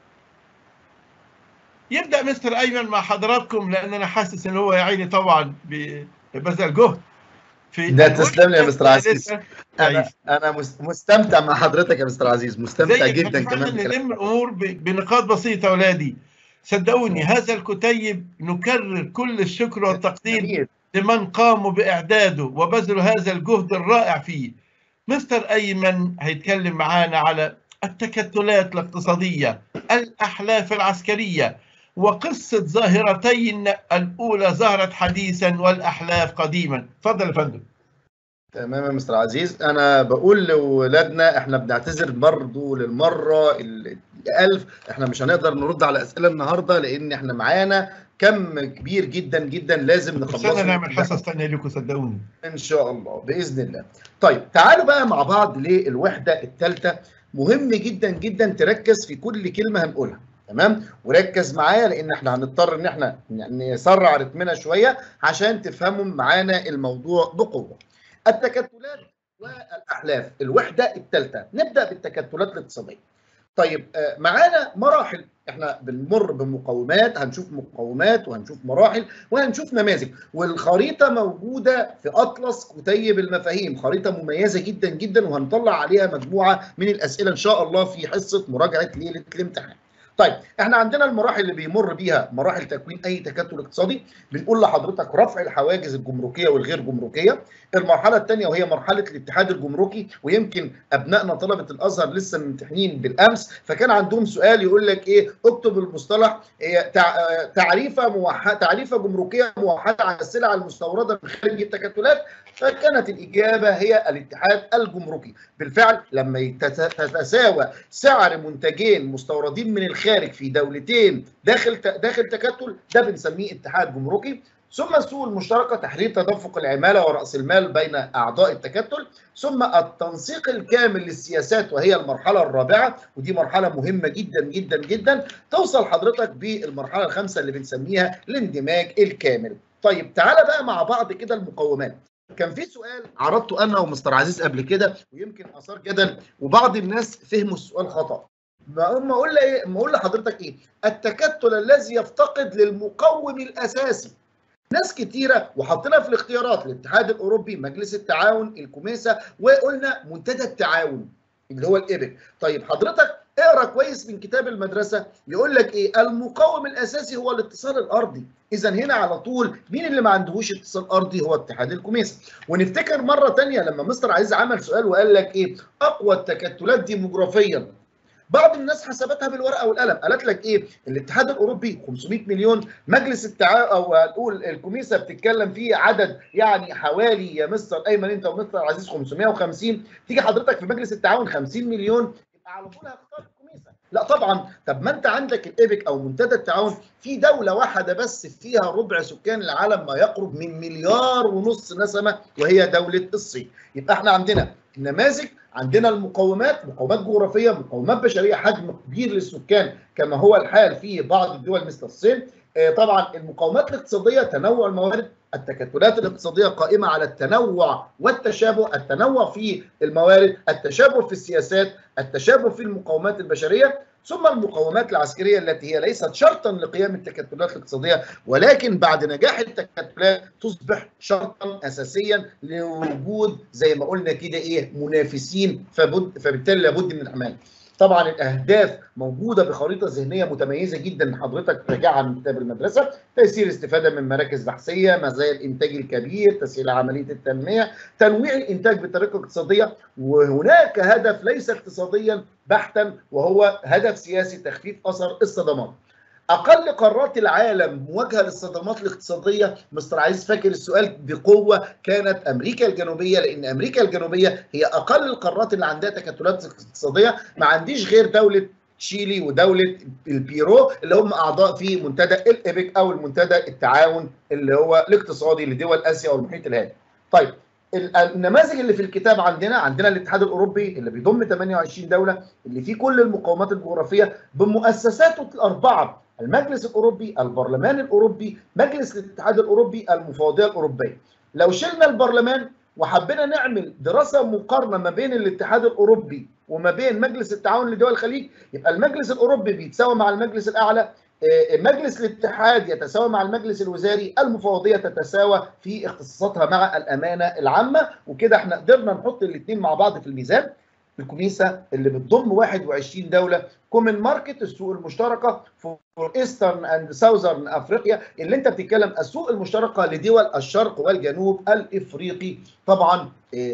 يبدأ مستر أيمن مع حضراتكم لأن أنا حاسس إن هو يا عيني طبعا بذل جهد في ده تسلم لي يا مستر عزيز. الثالثة. انا انا مس- مستمتع مع حضرتك يا مستر عزيز مستمتع زي جدا إحنا كمان فعلاً بكلام نلم الامور ب- بنقاط بسيطه اولادي صدقوني هذا الكتيب نكرر كل الشكر والتقدير جميل. لمن قاموا باعداده وبذلوا هذا الجهد الرائع فيه مستر ايمن هيتكلم معانا على التكتلات الاقتصاديه الاحلاف العسكريه وقصه ظاهرتين الاولى ظهرت حديثا والاحلاف قديما اتفضل يا فندم تمام يا مستر عزيز انا بقول لاولادنا احنا بنعتذر برضو للمره ال- الالف احنا مش هنقدر نرد على اسئله النهارده لان احنا معانا كم كبير جدا جدا لازم بس نخلصه انا نعمل حصص ثانيه لكم صدقوني ان شاء الله باذن الله طيب تعالوا بقى مع بعض للوحده الثالثه مهم جدا جدا تركز في كل كلمه هنقولها تمام وركز معايا لان احنا هنضطر ان احنا نسرع رتمنا شويه عشان تفهموا معانا الموضوع بقوه التكتلات والاحلاف الوحده الثالثه نبدا بالتكتلات الاقتصاديه طيب آه، معانا مراحل احنا بنمر بمقومات هنشوف مقومات وهنشوف مراحل وهنشوف نماذج والخريطه موجوده في اطلس كتيب المفاهيم خريطه مميزه جدا جدا وهنطلع عليها مجموعه من الاسئله ان شاء الله في حصه مراجعه ليله الامتحان طيب احنا عندنا المراحل اللي بيمر بيها مراحل تكوين اي تكتل اقتصادي بنقول لحضرتك رفع الحواجز الجمركيه والغير جمركيه المرحله الثانيه وهي مرحله الاتحاد الجمركي ويمكن ابنائنا طلبه الازهر لسه ممتحنين بالامس فكان عندهم سؤال يقول لك ايه اكتب المصطلح إيه تع- تعريفه موحده تعريفه جمركيه موحده على السلع المستورده من خارج التكتلات فكانت الاجابه هي الاتحاد الجمركي بالفعل لما يتت- تتساوى سعر منتجين مستوردين من الخارج في دولتين داخل ت- داخل تكتل ده بنسميه اتحاد جمركي ثم السوق المشتركه تحرير تدفق العماله وراس المال بين اعضاء التكتل ثم التنسيق الكامل للسياسات وهي المرحله الرابعه ودي مرحله مهمه جدا جدا جدا توصل حضرتك بالمرحله الخامسه اللي بنسميها الاندماج الكامل طيب تعالى بقى مع بعض كده المقومات كان في سؤال عرضته انا ومستر عزيز قبل كده ويمكن اثار جدل وبعض الناس فهموا السؤال خطا ما اقول ايه ما اقول لحضرتك ايه التكتل الذي يفتقد للمقوم الاساسي ناس كتيرة وحطينا في الاختيارات الاتحاد الأوروبي مجلس التعاون الكوميسا وقلنا منتدى التعاون اللي هو الإيبك طيب حضرتك اقرا كويس من كتاب المدرسة يقول لك إيه المقاوم الأساسي هو الاتصال الأرضي إذا هنا على طول مين اللي ما عندهوش اتصال أرضي هو اتحاد الكوميسا ونفتكر مرة تانية لما مستر عايز عمل سؤال وقال لك إيه أقوى التكتلات ديموغرافيا بعض الناس حسبتها بالورقه والقلم قالت لك ايه الاتحاد الاوروبي 500 مليون مجلس التعاون او هنقول الكوميسا بتتكلم فيه عدد يعني حوالي يا مستر ايمن انت ومستر عزيز 550 تيجي حضرتك في مجلس التعاون 50 مليون يبقى على طول هختار الكوميسا لا طبعا طب ما انت عندك الايبك او منتدى التعاون في دوله واحده بس فيها ربع سكان العالم ما يقرب من مليار ونص نسمه وهي دوله الصين يبقى احنا عندنا النماذج عندنا المقومات مقومات جغرافيه مقومات بشريه حجم كبير للسكان كما هو الحال في بعض الدول مثل الصين طبعا المقومات الاقتصاديه تنوع الموارد التكتلات الاقتصاديه قائمه على التنوع والتشابه التنوع في الموارد التشابه في السياسات التشابه في المقومات البشريه ثم المقومات العسكريه التي هي ليست شرطا لقيام التكتلات الاقتصاديه ولكن بعد نجاح التكتلات تصبح شرطا اساسيا لوجود زي ما قلنا كده ايه منافسين فبد فبالتالي لابد من الحمايه. طبعا الاهداف موجوده بخريطه ذهنيه متميزه جدا حضرتك راجعها من كتاب المدرسه تيسير استفاده من مراكز بحثيه مزايا الانتاج الكبير تسهيل عمليه التنميه تنويع الانتاج بطريقه اقتصاديه وهناك هدف ليس اقتصاديا بحتا وهو هدف سياسي تخفيف اثر الصدمات اقل قارات العالم مواجهه للصدمات الاقتصاديه مستر عايز فاكر السؤال بقوه كانت امريكا الجنوبيه لان امريكا الجنوبيه هي اقل القارات اللي عندها تكتلات اقتصاديه ما عنديش غير دوله تشيلي ودوله البيرو اللي هم اعضاء في منتدى الايبك او المنتدى التعاون اللي هو الاقتصادي لدول اسيا والمحيط الهادي. طيب النماذج اللي في الكتاب عندنا عندنا الاتحاد الاوروبي اللي بيضم 28 دوله اللي فيه كل المقومات الجغرافيه بمؤسساته الاربعه المجلس الاوروبي، البرلمان الاوروبي، مجلس الاتحاد الاوروبي، المفوضيه الاوروبيه. لو شلنا البرلمان وحبينا نعمل دراسه مقارنه ما بين الاتحاد الاوروبي وما بين مجلس التعاون لدول الخليج يبقى المجلس الاوروبي بيتساوى مع المجلس الاعلى مجلس الاتحاد يتساوى مع المجلس الوزاري المفوضيه تتساوى في اختصاصاتها مع الامانه العامه وكده احنا قدرنا نحط الاثنين مع بعض في الميزان الكوميسا اللي بتضم 21 دوله كومن ماركت السوق المشتركه فور ايسترن اند ساوذرن افريقيا اللي انت بتتكلم السوق المشتركه لدول الشرق والجنوب الافريقي طبعا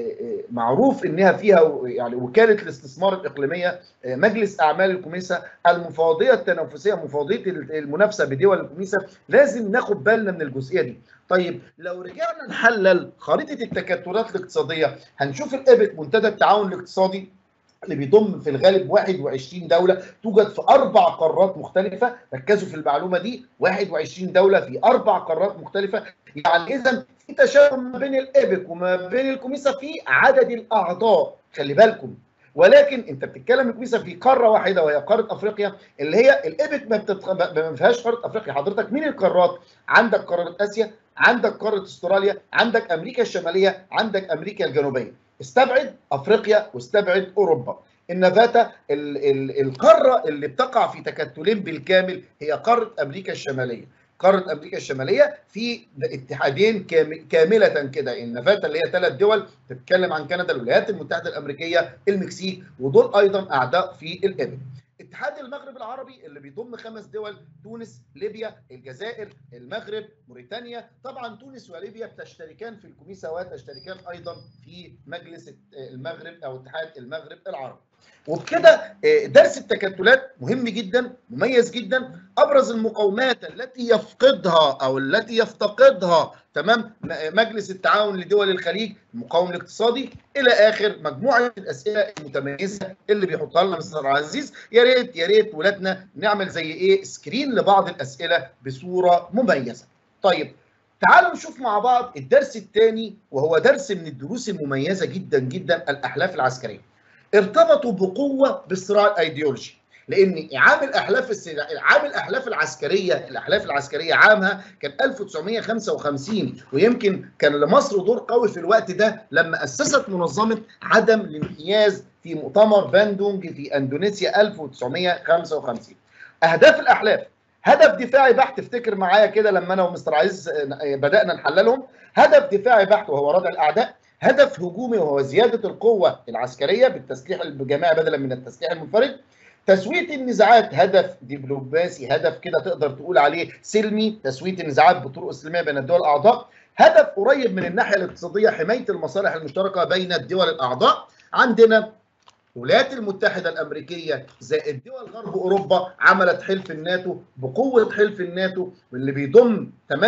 معروف انها فيها يعني وكاله الاستثمار الاقليميه مجلس اعمال الكوميسا المفوضيه التنافسيه مفوضيه المنافسه بدول الكوميسا لازم ناخد بالنا من الجزئيه دي طيب لو رجعنا نحلل خريطه التكتلات الاقتصاديه هنشوف الايبك منتدى التعاون الاقتصادي اللي بيضم في الغالب 21 دوله توجد في اربع قارات مختلفه ركزوا في المعلومه دي 21 دوله في اربع قارات مختلفه يعني اذا في تشابه ما بين الايبك وما بين الكوميسا في عدد الاعضاء خلي بالكم ولكن انت بتتكلم الكوميسا في قاره واحده وهي قاره افريقيا اللي هي الايبك ما, بتتخ... ما فيهاش قاره افريقيا حضرتك مين القارات عندك قاره اسيا عندك قاره استراليا عندك امريكا الشماليه عندك امريكا الجنوبيه استبعد افريقيا واستبعد اوروبا النفاتا ال ال القاره اللي بتقع في تكتلين بالكامل هي قاره امريكا الشماليه قاره امريكا الشماليه في اتحادين كامله كده النفاتا اللي هي ثلاث دول تتكلم عن كندا الولايات المتحده الامريكيه المكسيك ودول ايضا اعداء في الابن اتحاد المغرب العربي اللي بيضم خمس دول تونس ليبيا الجزائر المغرب موريتانيا طبعا تونس وليبيا بتشتركان في الكوميسا وتشتركان ايضا في مجلس المغرب او اتحاد المغرب العربي وبكده درس التكتلات مهم جدا مميز جدا ابرز المقومات التي يفقدها او التي يفتقدها تمام مجلس التعاون لدول الخليج المقاوم الاقتصادي الى اخر مجموعه الاسئله المتميزه اللي بيحطها لنا مستر عزيز يا ريت يا ريت ولادنا نعمل زي ايه سكرين لبعض الاسئله بصوره مميزه طيب تعالوا نشوف مع بعض الدرس الثاني وهو درس من الدروس المميزه جدا جدا الاحلاف العسكريه. ارتبطوا بقوه بالصراع الايديولوجي لان عام الاحلاف السلا... عام الاحلاف العسكريه الاحلاف العسكريه عامها كان 1955 ويمكن كان لمصر دور قوي في الوقت ده لما اسست منظمه عدم الانحياز في مؤتمر باندونج في اندونيسيا 1955 اهداف الاحلاف هدف دفاعي بحت افتكر معايا كده لما انا ومستر عايز بدانا نحللهم هدف دفاعي بحت وهو ردع الاعداء هدف هجومي وهو زياده القوه العسكريه بالتسليح الجماعي بدلا من التسليح المنفرد تسويه النزاعات هدف دبلوماسي هدف كده تقدر تقول عليه سلمي تسويه النزاعات بطرق سلميه بين الدول الاعضاء هدف قريب من الناحيه الاقتصاديه حمايه المصالح المشتركه بين الدول الاعضاء عندنا الولايات المتحده الامريكيه زائد دول غرب اوروبا عملت حلف الناتو بقوه حلف الناتو واللي بيضم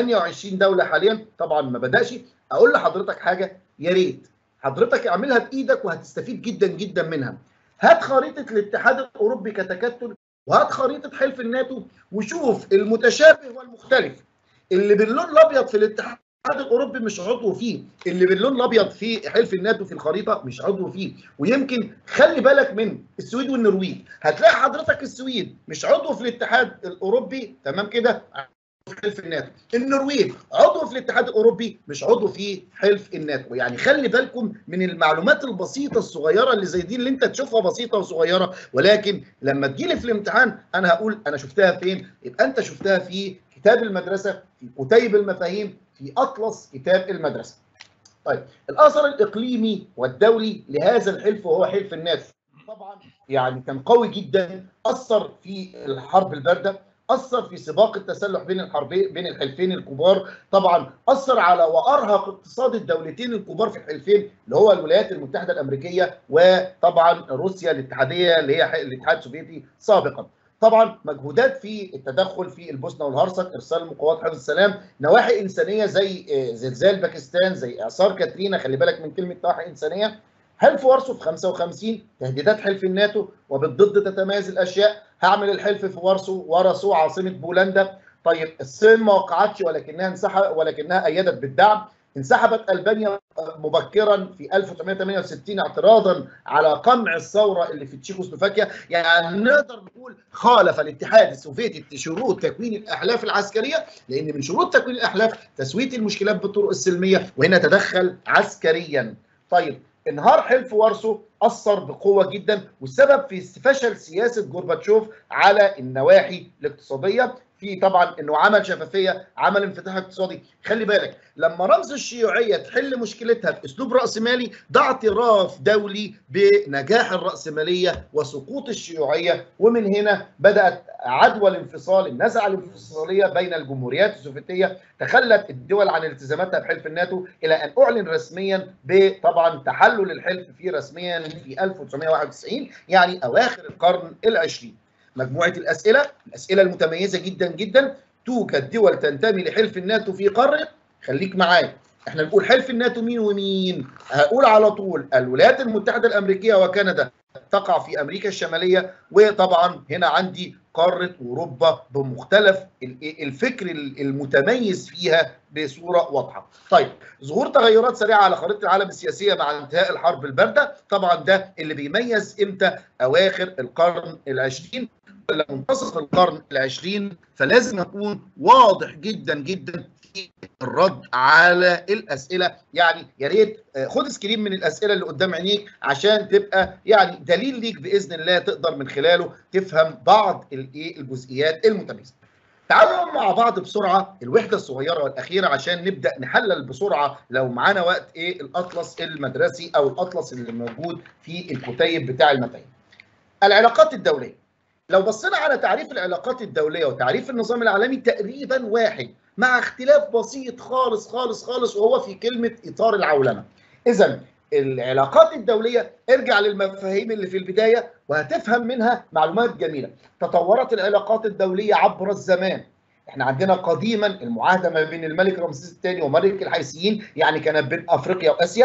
28 دوله حاليا طبعا ما بداش اقول لحضرتك حاجه يا ريت حضرتك اعملها بايدك وهتستفيد جدا جدا منها هات خريطه الاتحاد الاوروبي كتكتل وهات خريطه حلف الناتو وشوف المتشابه والمختلف اللي باللون الابيض في الاتحاد الاوروبي مش عضو فيه اللي باللون الابيض في حلف الناتو في الخريطه مش عضو فيه ويمكن خلي بالك من السويد والنرويج هتلاقي حضرتك السويد مش عضو في الاتحاد الاوروبي تمام كده في حلف الناتو النرويج عضو في الاتحاد الاوروبي مش عضو في حلف الناتو يعني خلي بالكم من المعلومات البسيطه الصغيره اللي زي دي اللي انت تشوفها بسيطه وصغيره ولكن لما تجيلي في الامتحان انا هقول انا شفتها فين يبقى انت شفتها في كتاب المدرسه في كتيب المفاهيم في اطلس كتاب المدرسه طيب الاثر الاقليمي والدولي لهذا الحلف وهو حلف الناتو طبعا يعني كان قوي جدا اثر في الحرب البارده اثر في سباق التسلح بين الحربين بين الحلفين الكبار طبعا اثر على وارهق اقتصاد الدولتين الكبار في الحلفين اللي هو الولايات المتحده الامريكيه وطبعا روسيا الاتحاديه اللي هي الاتحاد السوفيتي سابقا طبعا مجهودات في التدخل في البوسنه والهرسك ارسال مقاومات حفظ السلام نواحي انسانيه زي زلزال باكستان زي اعصار كاترينا خلي بالك من كلمه نواحي انسانيه حلف وارسو في 55 تهديدات حلف الناتو وبالضد تتميز الاشياء هعمل الحلف في وارسو ورسو عاصمه بولندا طيب الصين ما وقعتش ولكنها انسحب ولكنها ايدت بالدعم انسحبت البانيا مبكرا في 1968 اعتراضا على قمع الثوره اللي في تشيكوسلوفاكيا يعني نقدر نقول خالف الاتحاد السوفيتي شروط تكوين الاحلاف العسكريه لان من شروط تكوين الاحلاف تسويه المشكلات بالطرق السلميه وهنا تدخل عسكريا طيب انهار حلف وارسو اثر بقوه جدا والسبب في فشل سياسه جورباتشوف على النواحي الاقتصاديه في طبعا انه عمل شفافيه عمل انفتاح اقتصادي خلي بالك لما رمز الشيوعيه تحل مشكلتها باسلوب راسمالي ده اعتراف دولي بنجاح الراسماليه وسقوط الشيوعيه ومن هنا بدات عدوى الانفصال النزعه الانفصاليه بين الجمهوريات السوفيتيه تخلت الدول عن التزاماتها بحلف الناتو الى ان اعلن رسميا بطبعا تحلل الحلف فيه رسميا في 1991 يعني اواخر القرن العشرين مجموعه الاسئله الاسئله المتميزه جدا جدا توجد دول تنتمي لحلف الناتو في قاره خليك معايا احنا بنقول حلف الناتو مين ومين هقول على طول الولايات المتحده الامريكيه وكندا تقع في امريكا الشماليه وطبعا هنا عندي قاره اوروبا بمختلف الفكر المتميز فيها بصوره واضحه. طيب ظهور تغيرات سريعه على خريطه العالم السياسيه مع انتهاء الحرب البارده، طبعا ده اللي بيميز امتى اواخر القرن العشرين ولا منتصف القرن العشرين فلازم اكون واضح جدا جدا في الرد على الاسئله يعني يا ريت خد سكرين من الاسئله اللي قدام عينيك عشان تبقى يعني دليل ليك باذن الله تقدر من خلاله تفهم بعض الايه الجزئيات المتميزه. تعالوا مع بعض بسرعه الوحده الصغيره والاخيره عشان نبدا نحلل بسرعه لو معانا وقت ايه الاطلس المدرسي او الاطلس اللي موجود في الكتيب بتاع المفاهيم. العلاقات الدوليه لو بصينا على تعريف العلاقات الدوليه وتعريف النظام العالمي تقريبا واحد مع اختلاف بسيط خالص خالص خالص وهو في كلمه اطار العولمه. اذا العلاقات الدوليه ارجع للمفاهيم اللي في البدايه وهتفهم منها معلومات جميله. تطورت العلاقات الدوليه عبر الزمان. احنا عندنا قديما المعاهده ما بين الملك رمسيس الثاني وملك الحيثيين يعني كانت بين افريقيا واسيا.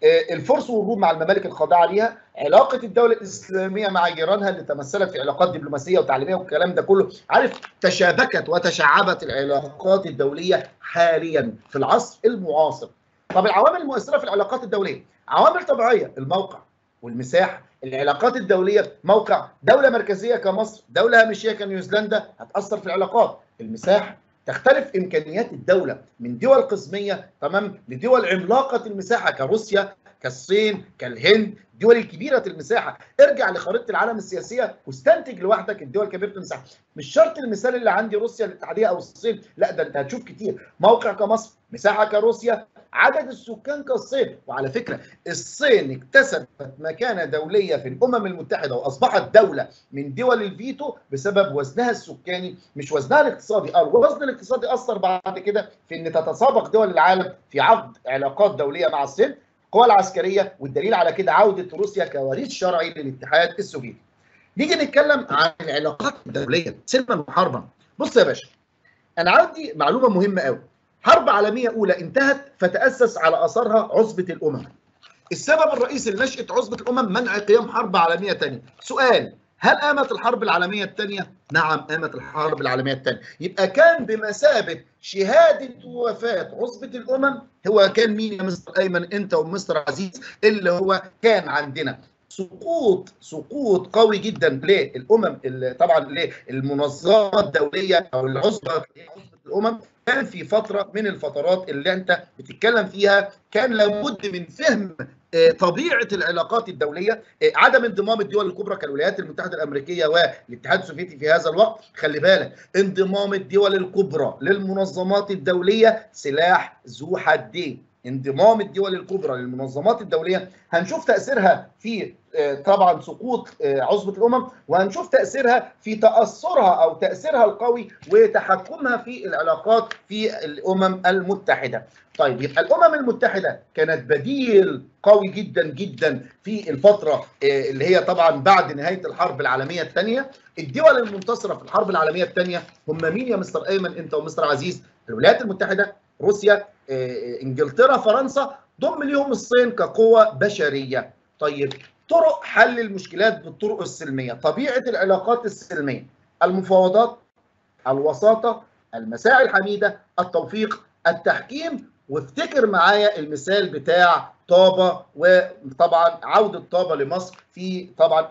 الفرس والروم مع الممالك الخاضعه ليها علاقه الدوله الاسلاميه مع جيرانها اللي تمثلت في علاقات دبلوماسيه وتعليميه والكلام ده كله عارف تشابكت وتشعبت العلاقات الدوليه حاليا في العصر المعاصر طب العوامل المؤثره في العلاقات الدوليه عوامل طبيعيه الموقع والمساحه العلاقات الدوليه موقع دوله مركزيه كمصر دوله هامشيه كنيوزيلندا هتاثر في العلاقات المساحه تختلف امكانيات الدوله من دول قسميه تمام لدول عملاقه المساحه كروسيا كالصين كالهند الدول الكبيره المساحه ارجع لخريطه العالم السياسيه واستنتج لوحدك الدول كبيره المساحه مش شرط المثال اللي عندي روسيا الاتحاديه او الصين لا ده انت هتشوف كتير موقع كمصر مساحه كروسيا عدد السكان كالصين وعلى فكره الصين اكتسبت مكانه دوليه في الامم المتحده واصبحت دوله من دول الفيتو بسبب وزنها السكاني مش وزنها الاقتصادي اه الوزن الاقتصادي اثر بعد كده في ان تتسابق دول العالم في عقد علاقات دوليه مع الصين القوى العسكريه والدليل على كده عوده روسيا كوريث شرعي للاتحاد السوفيتي. نيجي نتكلم عن العلاقات الدوليه سلما وحربا. بص يا باشا انا عندي معلومه مهمه قوي. حرب عالميه اولى انتهت فتاسس على اثرها عصبه الامم. السبب الرئيسي لنشاه عصبه الامم منع قيام حرب عالميه ثانيه. سؤال هل قامت الحرب العالميه الثانيه؟ نعم قامت الحرب العالميه الثانيه، يبقى كان بمثابه شهاده وفاه عصبه الامم هو كان مين يا مستر ايمن انت ومستر عزيز اللي هو كان عندنا سقوط سقوط قوي جدا للامم طبعا للمنظمات الدوليه او العصبه الامم كان في فتره من الفترات اللي انت بتتكلم فيها كان لابد من فهم طبيعه العلاقات الدوليه عدم انضمام الدول الكبرى كالولايات المتحده الامريكيه والاتحاد السوفيتي في هذا الوقت خلي بالك انضمام الدول الكبرى للمنظمات الدوليه سلاح ذو حدين انضمام الدول الكبرى للمنظمات الدوليه هنشوف تاثيرها في طبعا سقوط عصبه الامم وهنشوف تاثيرها في تاثرها او تاثيرها القوي وتحكمها في العلاقات في الامم المتحده. طيب يبقى الامم المتحده كانت بديل قوي جدا جدا في الفتره اللي هي طبعا بعد نهايه الحرب العالميه الثانيه، الدول المنتصره في الحرب العالميه الثانيه هم مين يا مستر ايمن انت ومستر عزيز؟ الولايات المتحده، روسيا، انجلترا، فرنسا، ضم ليهم الصين كقوه بشريه. طيب طرق حل المشكلات بالطرق السلميه، طبيعه العلاقات السلميه، المفاوضات، الوساطه، المساعي الحميده، التوفيق، التحكيم، وافتكر معايا المثال بتاع طابه وطبعا عوده طابه لمصر في طبعا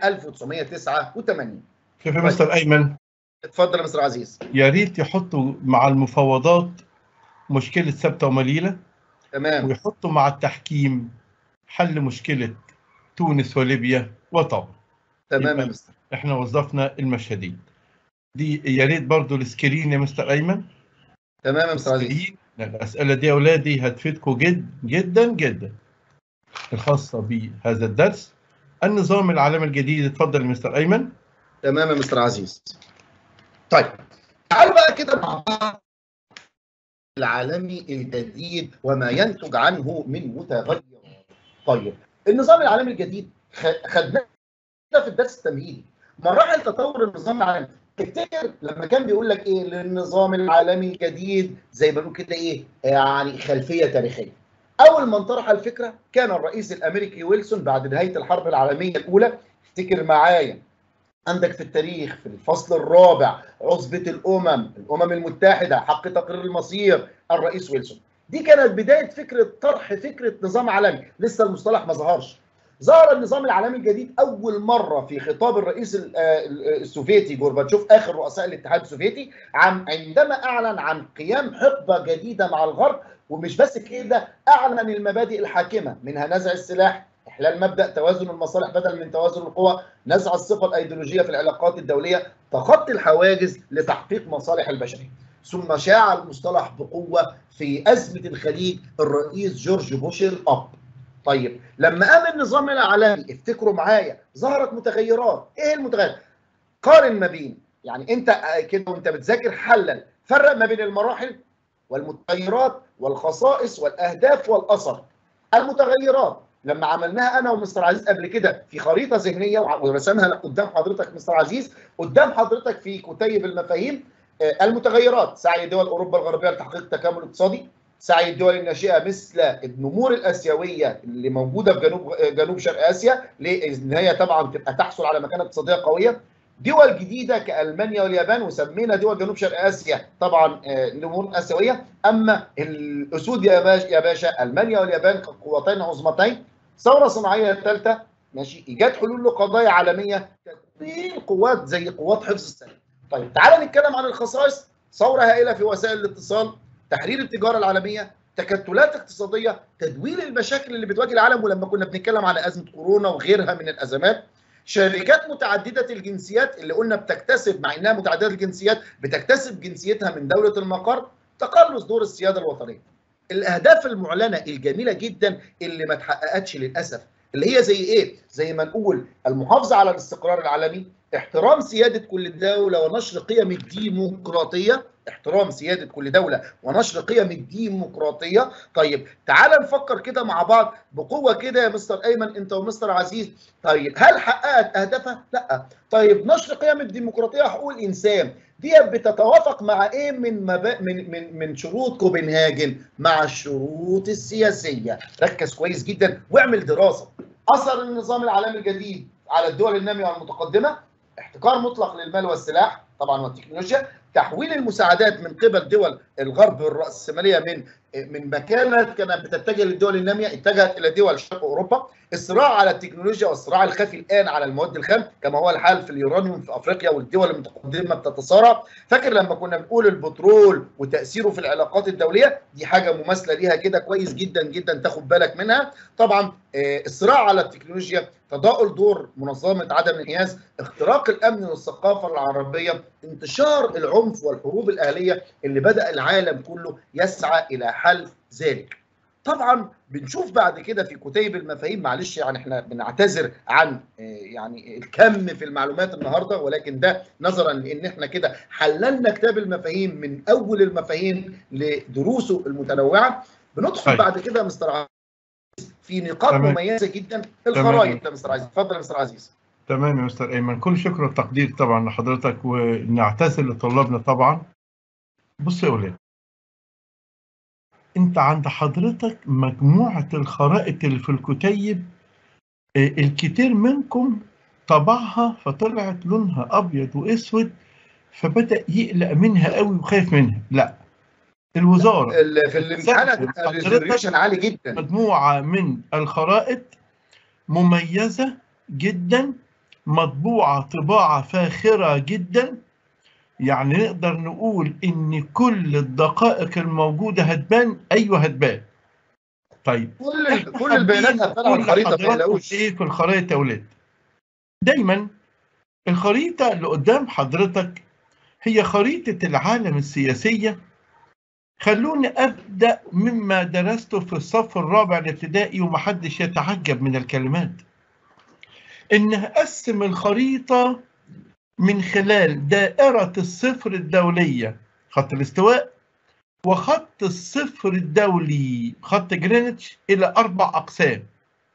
1989. شوف يا مستر ايمن اتفضل يا مستر عزيز. يا ريت يحطوا مع المفاوضات مشكله ثابته ومليله تمام ويحطوا مع التحكيم حل مشكله تونس وليبيا وطبعا تمام يا مستر احنا وظفنا المشهدين دي يا ريت برضه السكرين يا مستر ايمن تمام يا مستر عزيز السكرين الاسئله دي يا اولادي هتفيدكم جد جدا جدا الخاصه بهذا الدرس النظام العالمي الجديد اتفضل يا مستر ايمن تمام يا مستر عزيز طيب تعالوا بقى كده مع بعض العالمي الجديد وما ينتج عنه من متغيرات طيب النظام العالمي الجديد خدناه في الدرس التمهيدي مراحل تطور النظام العالمي تفتكر لما كان بيقول لك ايه للنظام العالمي الجديد زي ما بنقول كده ايه يعني خلفيه تاريخيه اول من طرح الفكره كان الرئيس الامريكي ويلسون بعد نهايه الحرب العالميه الاولى افتكر معايا عندك في التاريخ في الفصل الرابع عصبه الامم الامم المتحده حق تقرير المصير الرئيس ويلسون دي كانت بدايه فكره طرح فكره نظام عالمي لسه المصطلح ما ظهرش ظهر النظام العالمي الجديد اول مره في خطاب الرئيس السوفيتي جورباتشوف اخر رؤساء الاتحاد السوفيتي عن عندما اعلن عن قيام حقبه جديده مع الغرب ومش بس كده اعلن المبادئ الحاكمه منها نزع السلاح احلال مبدا توازن المصالح بدل من توازن القوى نزع الثقه الايديولوجيه في العلاقات الدوليه تخطي الحواجز لتحقيق مصالح البشريه ثم شاع المصطلح بقوه في ازمه الخليج الرئيس جورج بوش الاب طيب لما قام النظام العالمي افتكروا معايا ظهرت متغيرات ايه المتغيرات قارن ما بين يعني انت كده وانت بتذاكر حلل فرق ما بين المراحل والمتغيرات والخصائص والاهداف والاثر المتغيرات لما عملناها انا ومستر عزيز قبل كده في خريطه ذهنيه ورسمها قدام حضرتك مستر عزيز قدام حضرتك في كتيب المفاهيم المتغيرات سعي دول اوروبا الغربيه لتحقيق التكامل الاقتصادي سعي الدول الناشئه مثل النمور الاسيويه اللي موجوده في جنوب جنوب شرق اسيا لان هي طبعا تبقى تحصل على مكانه اقتصاديه قويه دول جديده كالمانيا واليابان وسمينا دول جنوب شرق اسيا طبعا نمور اسيويه اما الاسود يا باشا يا باشا المانيا واليابان كقوتين عظمتين ثوره صناعيه ثالثه ماشي ايجاد حلول لقضايا عالميه تكوين قوات زي قوات حفظ السلام طيب تعال نتكلم عن الخصائص ثوره هائله في وسائل الاتصال تحرير التجاره العالميه تكتلات اقتصاديه تدوير المشاكل اللي بتواجه العالم ولما كنا بنتكلم على ازمه كورونا وغيرها من الازمات شركات متعدده الجنسيات اللي قلنا بتكتسب مع انها متعدده الجنسيات بتكتسب جنسيتها من دوله المقر تقلص دور السياده الوطنيه الاهداف المعلنه الجميله جدا اللي ما اتحققتش للاسف اللي هي زي ايه زي ما نقول المحافظه على الاستقرار العالمي احترام سياده كل دوله ونشر قيم الديمقراطيه احترام سياده كل دوله ونشر قيم الديمقراطيه طيب تعال نفكر كده مع بعض بقوه كده يا مستر ايمن انت ومستر عزيز طيب هل حققت اهدافها لا طيب نشر قيم الديمقراطيه وحقوق الانسان دي بتتوافق مع ايه من مبا... من من من شروط كوبنهاجن مع الشروط السياسيه ركز كويس جدا واعمل دراسه اثر النظام العالمي الجديد على الدول الناميه والمتقدمه احتكار مطلق للمال والسلاح طبعا والتكنولوجيا تحويل المساعدات من قبل دول الغرب الرأسمالية من من مكانة كانت بتتجه للدول النامية اتجهت إلى دول شرق أوروبا الصراع على التكنولوجيا والصراع الخفي الآن على المواد الخام كما هو الحال في اليورانيوم في أفريقيا والدول المتقدمة بتتصارع فاكر لما كنا بنقول البترول وتأثيره في العلاقات الدولية دي حاجة مماثلة ليها كده كويس جدا جدا تاخد بالك منها طبعا الصراع على التكنولوجيا تضاؤل دور منظمة عدم الانحياز اختراق الأمن والثقافة العربية انتشار العنف والحروب الأهلية اللي بدأ العالم كله يسعى إلى حل ذلك طبعا بنشوف بعد كده في كتيب المفاهيم معلش يعني احنا بنعتذر عن يعني الكم في المعلومات النهارده ولكن ده نظرا لان احنا كده حللنا كتاب المفاهيم من اول المفاهيم لدروسه المتنوعه بندخل طيب. بعد كده مستر عزيز في نقاط تمام. مميزه جدا في الخرائط يا مستر عزيز اتفضل يا مستر عزيز تمام يا مستر ايمن كل شكر والتقدير طبعا لحضرتك ونعتذر لطلابنا طبعا بص يا ولاد انت عند حضرتك مجموعة الخرائط اللي في الكتيب الكتير منكم طبعها فطلعت لونها ابيض واسود فبدأ يقلق منها قوي وخايف منها لا الوزارة في الامتحان الريزوليوشن عالي جدا مجموعة من الخرائط مميزة جدا مطبوعة طباعة فاخرة جدا يعني نقدر نقول ان كل الدقائق الموجودة هتبان ايوه هتبان طيب كل كل البيانات هتبان على الخريطة ما تقلقوش ايه في الخرائط يا ولاد دايما الخريطة اللي قدام حضرتك هي خريطة العالم السياسية خلوني أبدأ مما درسته في الصف الرابع الابتدائي ومحدش يتعجب من الكلمات إن أقسم الخريطة من خلال دائرة الصفر الدولية خط الاستواء وخط الصفر الدولي خط جرينتش إلى أربع أقسام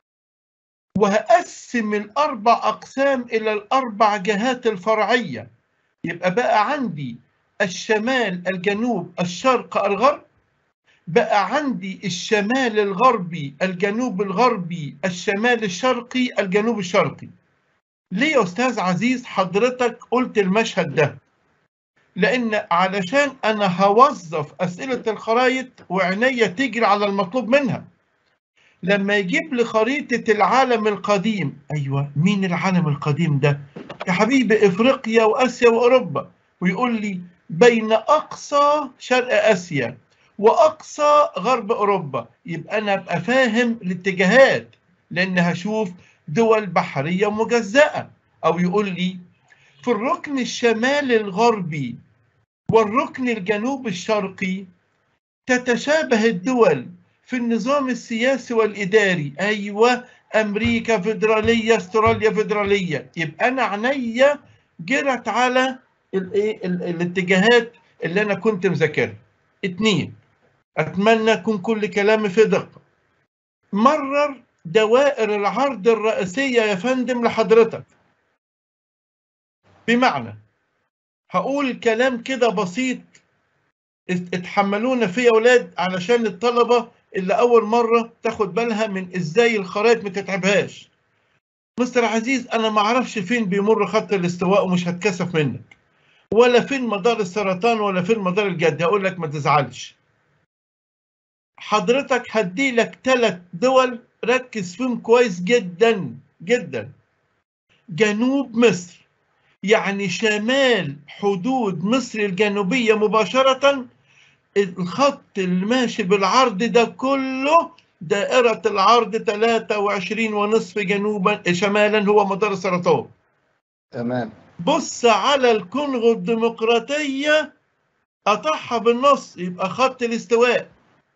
وهقسم الأربع أقسام إلى الأربع جهات الفرعية يبقى بقى عندي الشمال الجنوب الشرق الغرب بقى عندي الشمال الغربي الجنوب الغربي الشمال الشرقي الجنوب الشرقي ليه يا أستاذ عزيز حضرتك قلت المشهد ده لأن علشان أنا هوظف أسئلة الخرايط وعناية تجري على المطلوب منها لما يجيب لي خريطة العالم القديم أيوة مين العالم القديم ده يا حبيبي إفريقيا وآسيا وأوروبا ويقول لي بين أقصى شرق آسيا وأقصى غرب أوروبا يبقى أنا أبقى فاهم الاتجاهات لأن هشوف دول بحرية مجزأة أو يقول لي في الركن الشمالي الغربي والركن الجنوب الشرقي تتشابه الدول في النظام السياسي والإداري أيوة أمريكا فيدرالية استراليا فيدرالية يبقى أنا عينيا جرت على الايه الاتجاهات اللي انا كنت مذاكرها اتنين اتمنى يكون كل كلامي في دقه مرر دوائر العرض الرئيسيه يا فندم لحضرتك بمعنى هقول كلام كده بسيط اتحملونا فيه يا اولاد علشان الطلبه اللي اول مره تاخد بالها من ازاي الخرائط ما تتعبهاش مستر عزيز انا ما اعرفش فين بيمر خط الاستواء ومش هتكسف منك ولا فين مدار السرطان ولا فين مدار الجد هقول لك ما تزعلش حضرتك هدي لك ثلاث دول ركز فيهم كويس جدا جدا جنوب مصر يعني شمال حدود مصر الجنوبية مباشرة الخط اللي ماشي بالعرض ده كله دائرة العرض 23 ونصف جنوبا شمالا هو مدار السرطان تمام بص على الكونغو الديمقراطية قطعها بالنص يبقى خط الاستواء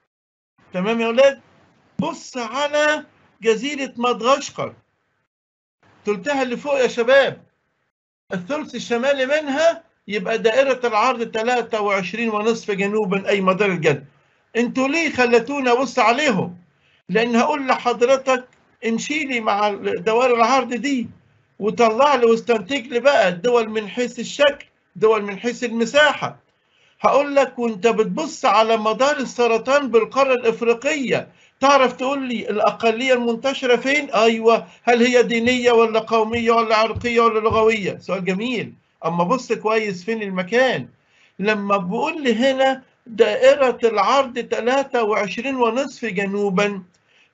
تمام يا ولاد بص على جزيرة مدغشقر تلتها اللي فوق يا شباب الثلث الشمالي منها يبقى دائرة العرض 23 ونصف جنوبا أي مدار الجد انتوا ليه خلتوني أبص عليهم لأن هقول لحضرتك امشي لي مع دوائر العرض دي وطلع لي واستنتج لي بقى الدول من حيث الشكل دول من حيث المساحة هقول لك وانت بتبص على مدار السرطان بالقارة الإفريقية تعرف تقول لي الأقلية المنتشرة فين؟ أيوة هل هي دينية ولا قومية ولا عرقية ولا لغوية؟ سؤال جميل أما بص كويس فين المكان لما بقول لي هنا دائرة العرض 23 ونصف جنوبا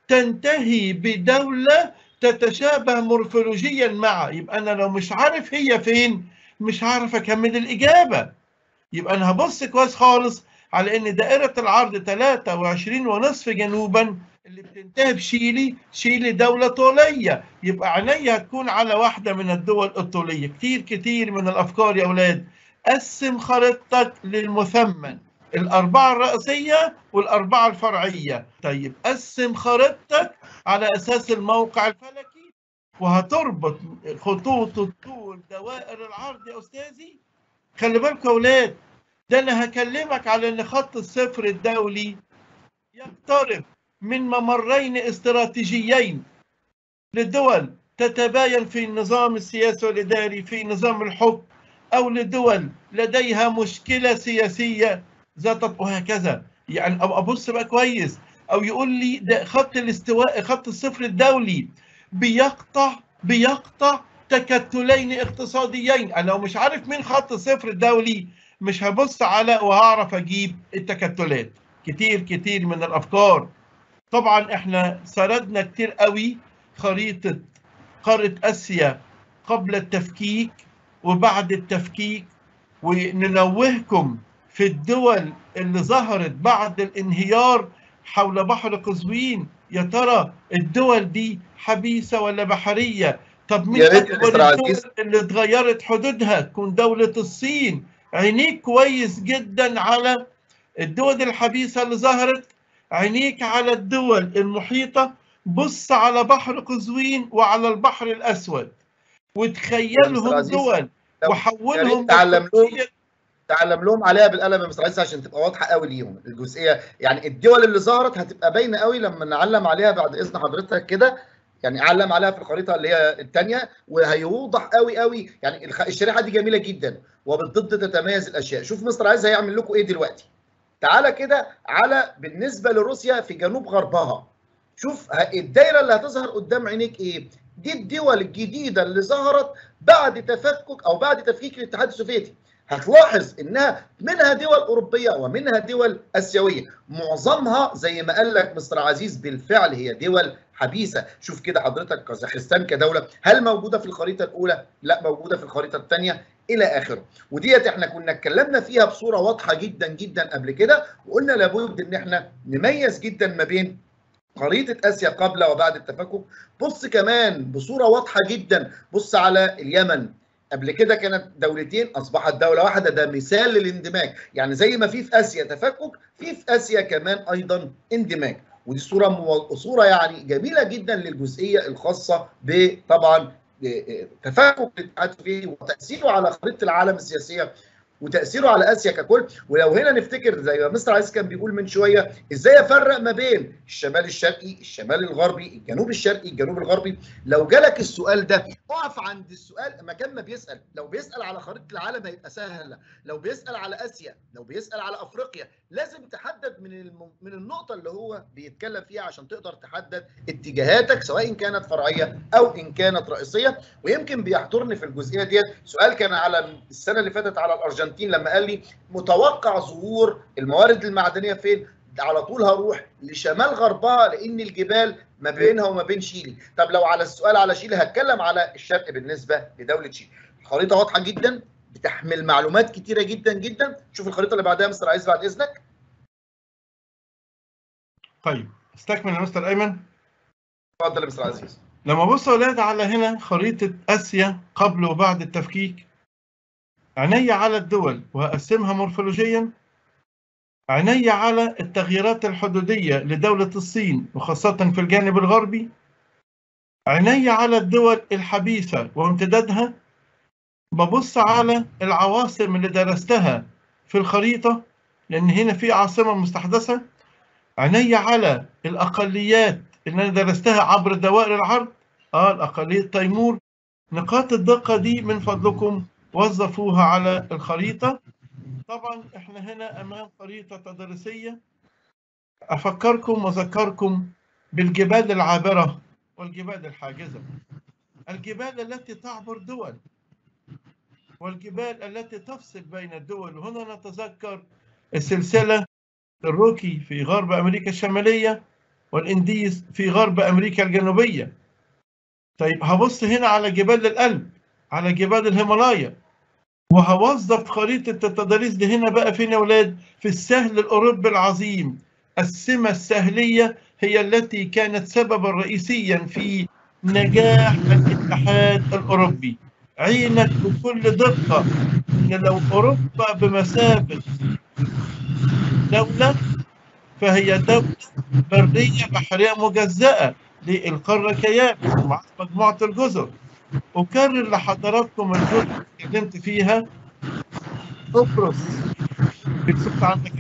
تنتهي بدولة تتشابه مورفولوجيا مع يبقى أنا لو مش عارف هي فين مش عارف أكمل الإجابة يبقى أنا هبص كويس خالص على ان دائرة العرض 23 ونصف جنوبا اللي بتنتهي بشيلي شيلي دولة طولية يبقى عينيا هتكون على واحدة من الدول الطولية كتير كتير من الأفكار يا أولاد قسم خريطتك للمثمن الأربعة الرئيسية والأربعة الفرعية طيب قسم خريطتك على أساس الموقع الفلكي وهتربط خطوط الطول دوائر العرض يا أستاذي خلي بالكم يا أولاد ده انا هكلمك على ان خط الصفر الدولي يقترب من ممرين استراتيجيين للدول تتباين في النظام السياسي والاداري في نظام الحكم او لدول لديها مشكله سياسيه ذات وهكذا يعني ابص بقى كويس او يقول لي ده خط الاستواء خط الصفر الدولي بيقطع بيقطع تكتلين اقتصاديين انا لو مش عارف مين خط الصفر الدولي مش هبص على وهعرف اجيب التكتلات كتير كتير من الافكار طبعا احنا سردنا كتير قوي خريطة قارة اسيا قبل التفكيك وبعد التفكيك وننوهكم في الدول اللي ظهرت بعد الانهيار حول بحر قزوين يا ترى الدول دي حبيسة ولا بحرية طب مين أكبر الدول اللي اتغيرت حدودها تكون دولة الصين عينيك كويس جدا على الدول الحبيسة اللي ظهرت عينيك على الدول المحيطة بص على بحر قزوين وعلى البحر الأسود وتخيلهم دول وحولهم تعلم لهم تعلم لهم عليها بالقلم يا مستر عيسى عشان تبقى واضحه قوي ليهم الجزئيه يعني الدول اللي ظهرت هتبقى باينه قوي لما نعلم عليها بعد اذن حضرتك كده يعني علم عليها في الخريطه اللي هي الثانيه وهيوضح قوي قوي يعني الشريحه دي جميله جدا وبالضد تتميز الاشياء شوف مستر عايز هيعمل لكم ايه دلوقتي تعالى كده على بالنسبه لروسيا في جنوب غربها شوف الدايره اللي هتظهر قدام عينيك ايه دي الدول الجديده اللي ظهرت بعد تفكك او بعد تفكيك الاتحاد السوفيتي هتلاحظ انها منها دول اوروبيه ومنها دول اسيويه معظمها زي ما قال لك مستر عزيز بالفعل هي دول حبيسه شوف كده حضرتك كازاخستان كدوله هل موجوده في الخريطه الاولى لا موجوده في الخريطه الثانيه الى اخره وديت احنا كنا اتكلمنا فيها بصوره واضحه جدا جدا قبل كده وقلنا لابد ان احنا نميز جدا ما بين خريطه اسيا قبل وبعد التفكك بص كمان بصوره واضحه جدا بص على اليمن قبل كده كانت دولتين اصبحت دوله واحده ده مثال للاندماج يعني زي ما في في اسيا تفكك في في اسيا كمان ايضا اندماج ودي صوره مو... صوره يعني جميله جدا للجزئيه الخاصه بطبعا تفكك الاتحاد السوفيتي وتاثيره على خريطه العالم السياسيه وتاثيره على اسيا ككل ولو هنا نفتكر زي ما مستر عايز كان بيقول من شويه ازاي افرق ما بين الشمال الشرقي الشمال الغربي الجنوب الشرقي الجنوب الغربي لو جالك السؤال ده اقف عند السؤال مكان ما بيسال لو بيسال على خريطه العالم هيبقى سهل لو بيسال على اسيا لو بيسال على افريقيا لازم تحدد من الم... من النقطه اللي هو بيتكلم فيها عشان تقدر تحدد اتجاهاتك سواء كانت فرعيه او ان كانت رئيسيه ويمكن بيحضرني في الجزئيه ديت سؤال كان على السنه اللي فاتت على الارجنتين لما قال لي متوقع ظهور الموارد المعدنيه فين على طول هروح لشمال غربها لان الجبال ما بينها وما بين شيلي طب لو على السؤال على شيلي هتكلم على الشرق بالنسبه لدوله شيلي الخريطه واضحه جدا بتحمل معلومات كتيره جدا جدا شوف الخريطه اللي بعدها مستر عايز بعد اذنك طيب استكمل يا مستر ايمن اتفضل يا مستر عزيز لما بص اولاد على هنا خريطه اسيا قبل وبعد التفكيك عيني على الدول وهقسمها مورفولوجيا عيني على التغييرات الحدوديه لدوله الصين وخاصه في الجانب الغربي عيني على الدول الحبيسه وامتدادها ببص على العواصم اللي درستها في الخريطه لان هنا في عاصمه مستحدثه عيني على الاقليات اللي انا درستها عبر دوائر العرض اه الاقليه تيمور نقاط الدقه دي من فضلكم وظفوها على الخريطه طبعا احنا هنا امام خريطه تدريسيه افكركم واذكركم بالجبال العابره والجبال الحاجزه الجبال التي تعبر دول والجبال التي تفصل بين الدول وهنا نتذكر السلسله الروكي في غرب امريكا الشماليه والانديز في غرب امريكا الجنوبيه طيب هبص هنا على جبال الألب على جبال الهيمالايا وهوظف خريطة التضاريس دي هنا بقى فين يا ولاد؟ في السهل الأوروبي العظيم السمة السهلية هي التي كانت سببا رئيسيا في نجاح الاتحاد الأوروبي عينك بكل دقة إن لو أوروبا بمثابة دولة فهي دولة برية بحرية مجزأة للقارة كيابس مع مجموعة الجزر أكرر لحضراتكم الجزء اللي اتكلمت فيها قبرص بتسكت عندك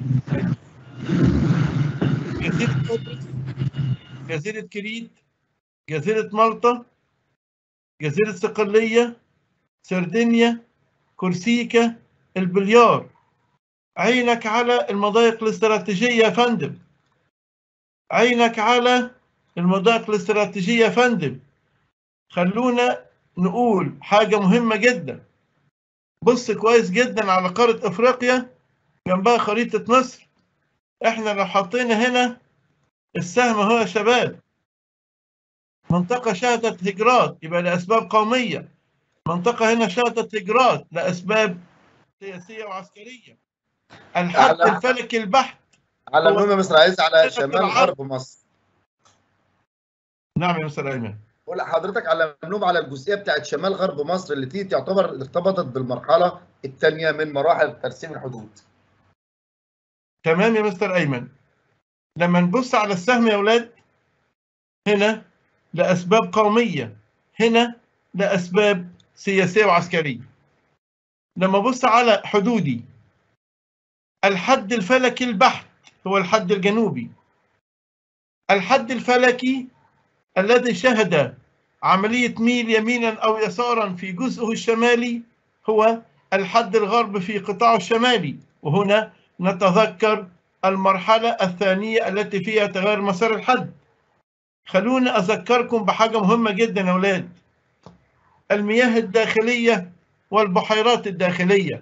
جزيرة قبرص جزيرة كريت جزيرة مالطا جزيرة صقلية سردينيا كورسيكا البليار عينك على المضايق الاستراتيجية يا فندم عينك على المضايق الاستراتيجية يا فندم خلونا نقول حاجة مهمة جدا بص كويس جدا على قارة افريقيا جنبها خريطة مصر احنا لو حطينا هنا السهم هو يا شباب منطقة شهدت هجرات يبقى لأسباب قومية منطقة هنا شهدت هجرات لأسباب سياسية وعسكرية الحد على- الفلكي البحت على هو- العموم يا مستر عايز على خريطة شمال العرض. غرب مصر نعم يا مستر أيمن بقول لحضرتك على ممنوع على الجزئيه بتاعت شمال غرب مصر اللي دي تعتبر ارتبطت بالمرحله الثانيه من مراحل ترسيم الحدود تمام يا مستر أيمن لما نبص على السهم يا ولاد هنا لأسباب قومية هنا لأسباب سياسية وعسكرية لما أبص على حدودي الحد الفلكي البحت هو الحد الجنوبي الحد الفلكي الذي شهد عملية ميل يمينا أو يسارا في جزءه الشمالي هو الحد الغرب في قطاعه الشمالي وهنا نتذكر المرحلة الثانية التي فيها تغير مسار الحد خلونا أذكركم بحاجة مهمة جدا يا أولاد المياه الداخلية والبحيرات الداخلية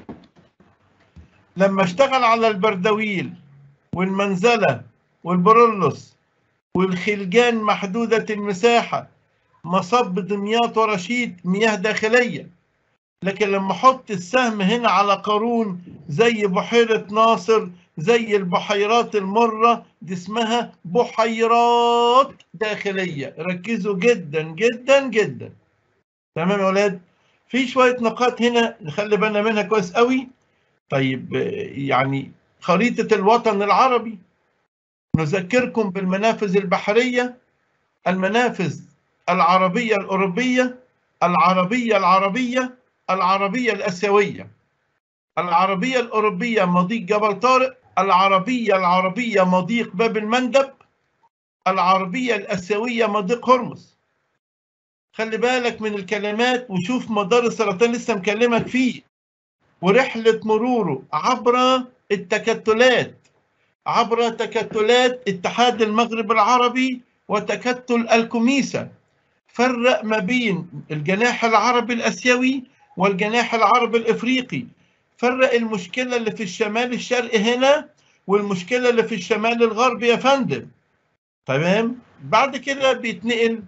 لما اشتغل على البردويل والمنزلة والبرولوس والخلجان محدودة المساحة مصب دمياط ورشيد مياه داخلية لكن لما احط السهم هنا على قارون زي بحيرة ناصر زي البحيرات المرة دي اسمها بحيرات داخلية ركزوا جدا جدا جدا تمام يا ولاد في شوية نقاط هنا نخلي بالنا منها كويس قوي طيب يعني خريطة الوطن العربي نذكركم بالمنافذ البحرية المنافذ العربية الأوروبية العربية العربية العربية الآسيوية العربية الأوروبية مضيق جبل طارق العربية العربية مضيق باب المندب العربية الآسيوية مضيق هرمز خلي بالك من الكلمات وشوف مدار السرطان لسه مكلمك فيه ورحلة مروره عبر التكتلات عبر تكتلات اتحاد المغرب العربي وتكتل الكوميسا فرق ما بين الجناح العربي الاسيوي والجناح العربي الافريقي فرق المشكله اللي في الشمال الشرقي هنا والمشكله اللي في الشمال الغربي يا فندم تمام بعد كده بيتنقل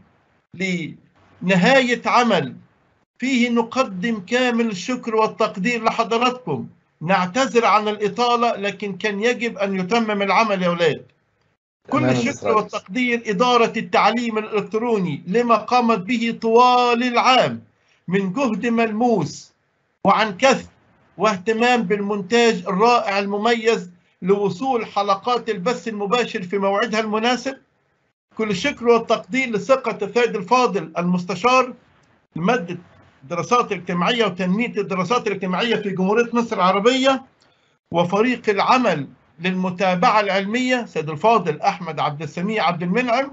لنهايه عمل فيه نقدم كامل الشكر والتقدير لحضراتكم نعتذر عن الإطالة لكن كان يجب أن يتمم العمل يا أولاد كل تمام يا الشكر مستر عزيز. والتقدير إدارة التعليم الإلكتروني لما قامت به طوال العام من جهد ملموس وعن كثب واهتمام بالمونتاج الرائع المميز لوصول حلقات البث المباشر في موعدها المناسب كل الشكر والتقدير لثقة السيد الفاضل المستشار لمادة الدراسات الاجتماعية وتنمية الدراسات الاجتماعية في جمهورية مصر العربية وفريق العمل للمتابعة العلمية سيد الفاضل أحمد عبد السميع عبد المنعم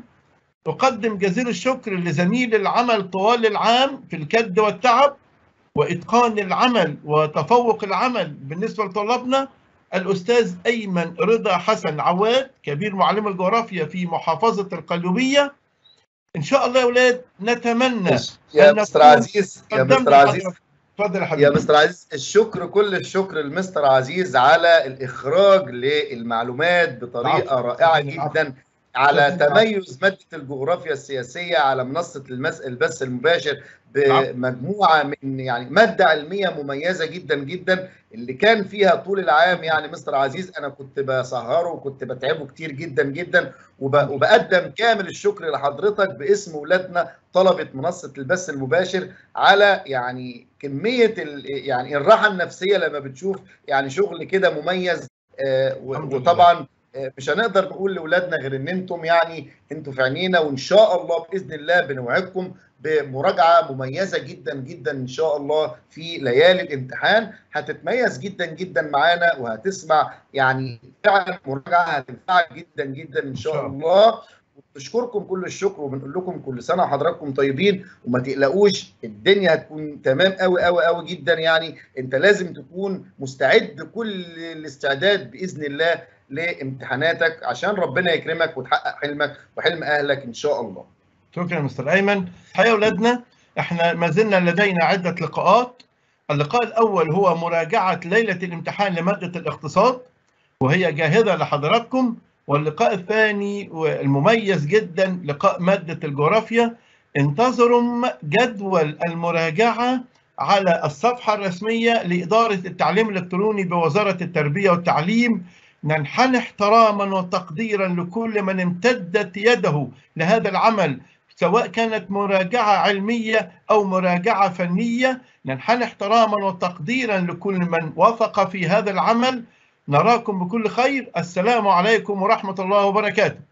أقدم جزيل الشكر لزميل العمل طوال العام في الكد والتعب وإتقان العمل وتفوق العمل بالنسبة لطلابنا الأستاذ أيمن رضا حسن عواد كبير معلم الجغرافيا في محافظة القليوبية إن شاء الله يا أولاد نتمنى يا أن مستر نكون عزيز يا قدمنا مستر عزيز لحضرتك. اتفضل يا يا حبيبي مستر عزيز الشكر كل الشكر للمستر عزيز على الإخراج للمعلومات بطريقة العفو. رائعة العفو. جدا على العفو. تميز مادة الجغرافيا السياسية على منصة المس... البث المباشر العفو. بمجموعة من يعني مادة علمية مميزة جدا جدا اللي كان فيها طول العام يعني مستر عزيز أنا كنت بسهره وكنت بتعبه كتير جدا جدا وب... وبقدم كامل الشكر لحضرتك باسم ولادنا طلبة منصة البث المباشر على يعني كمية ال... يعني الراحة النفسية لما بتشوف يعني شغل كده مميز آه، و- الحمد لله. وطبعا آه، مش هنقدر نقول لاولادنا غير ان انتم يعني انتم في عينينا وان شاء الله باذن الله بنوعدكم بمراجعه مميزه جدا جدا ان شاء الله في ليالي الامتحان هتتميز جدا جدا معانا وهتسمع يعني فعلا مراجعه هتنفعك جدا جدا ان شاء شاء الله بنشكركم كل الشكر وبنقول لكم كل سنه وحضراتكم طيبين وما تقلقوش الدنيا هتكون تمام قوي قوي قوي جدا يعني انت لازم تكون مستعد كل الاستعداد باذن الله لامتحاناتك عشان ربنا يكرمك وتحقق حلمك وحلم اهلك ان شاء الله. شكرا يا مستر ايمن الحقيقه يا اولادنا احنا ما زلنا لدينا عده لقاءات اللقاء الاول هو مراجعه ليله الامتحان لماده الاقتصاد وهي جاهزه لحضراتكم واللقاء الثاني والمميز جدا لقاء ماده الجغرافيا انتظروا جدول المراجعه على الصفحه الرسميه لاداره التعليم الالكتروني بوزاره التربيه والتعليم ننحني احتراما وتقديرا لكل من امتدت يده لهذا العمل سواء كانت مراجعة علمية أو مراجعة فنية ننحني احتراما وتقديرا لكل من وافق في هذا العمل نراكم بكل خير السلام عليكم ورحمة الله وبركاته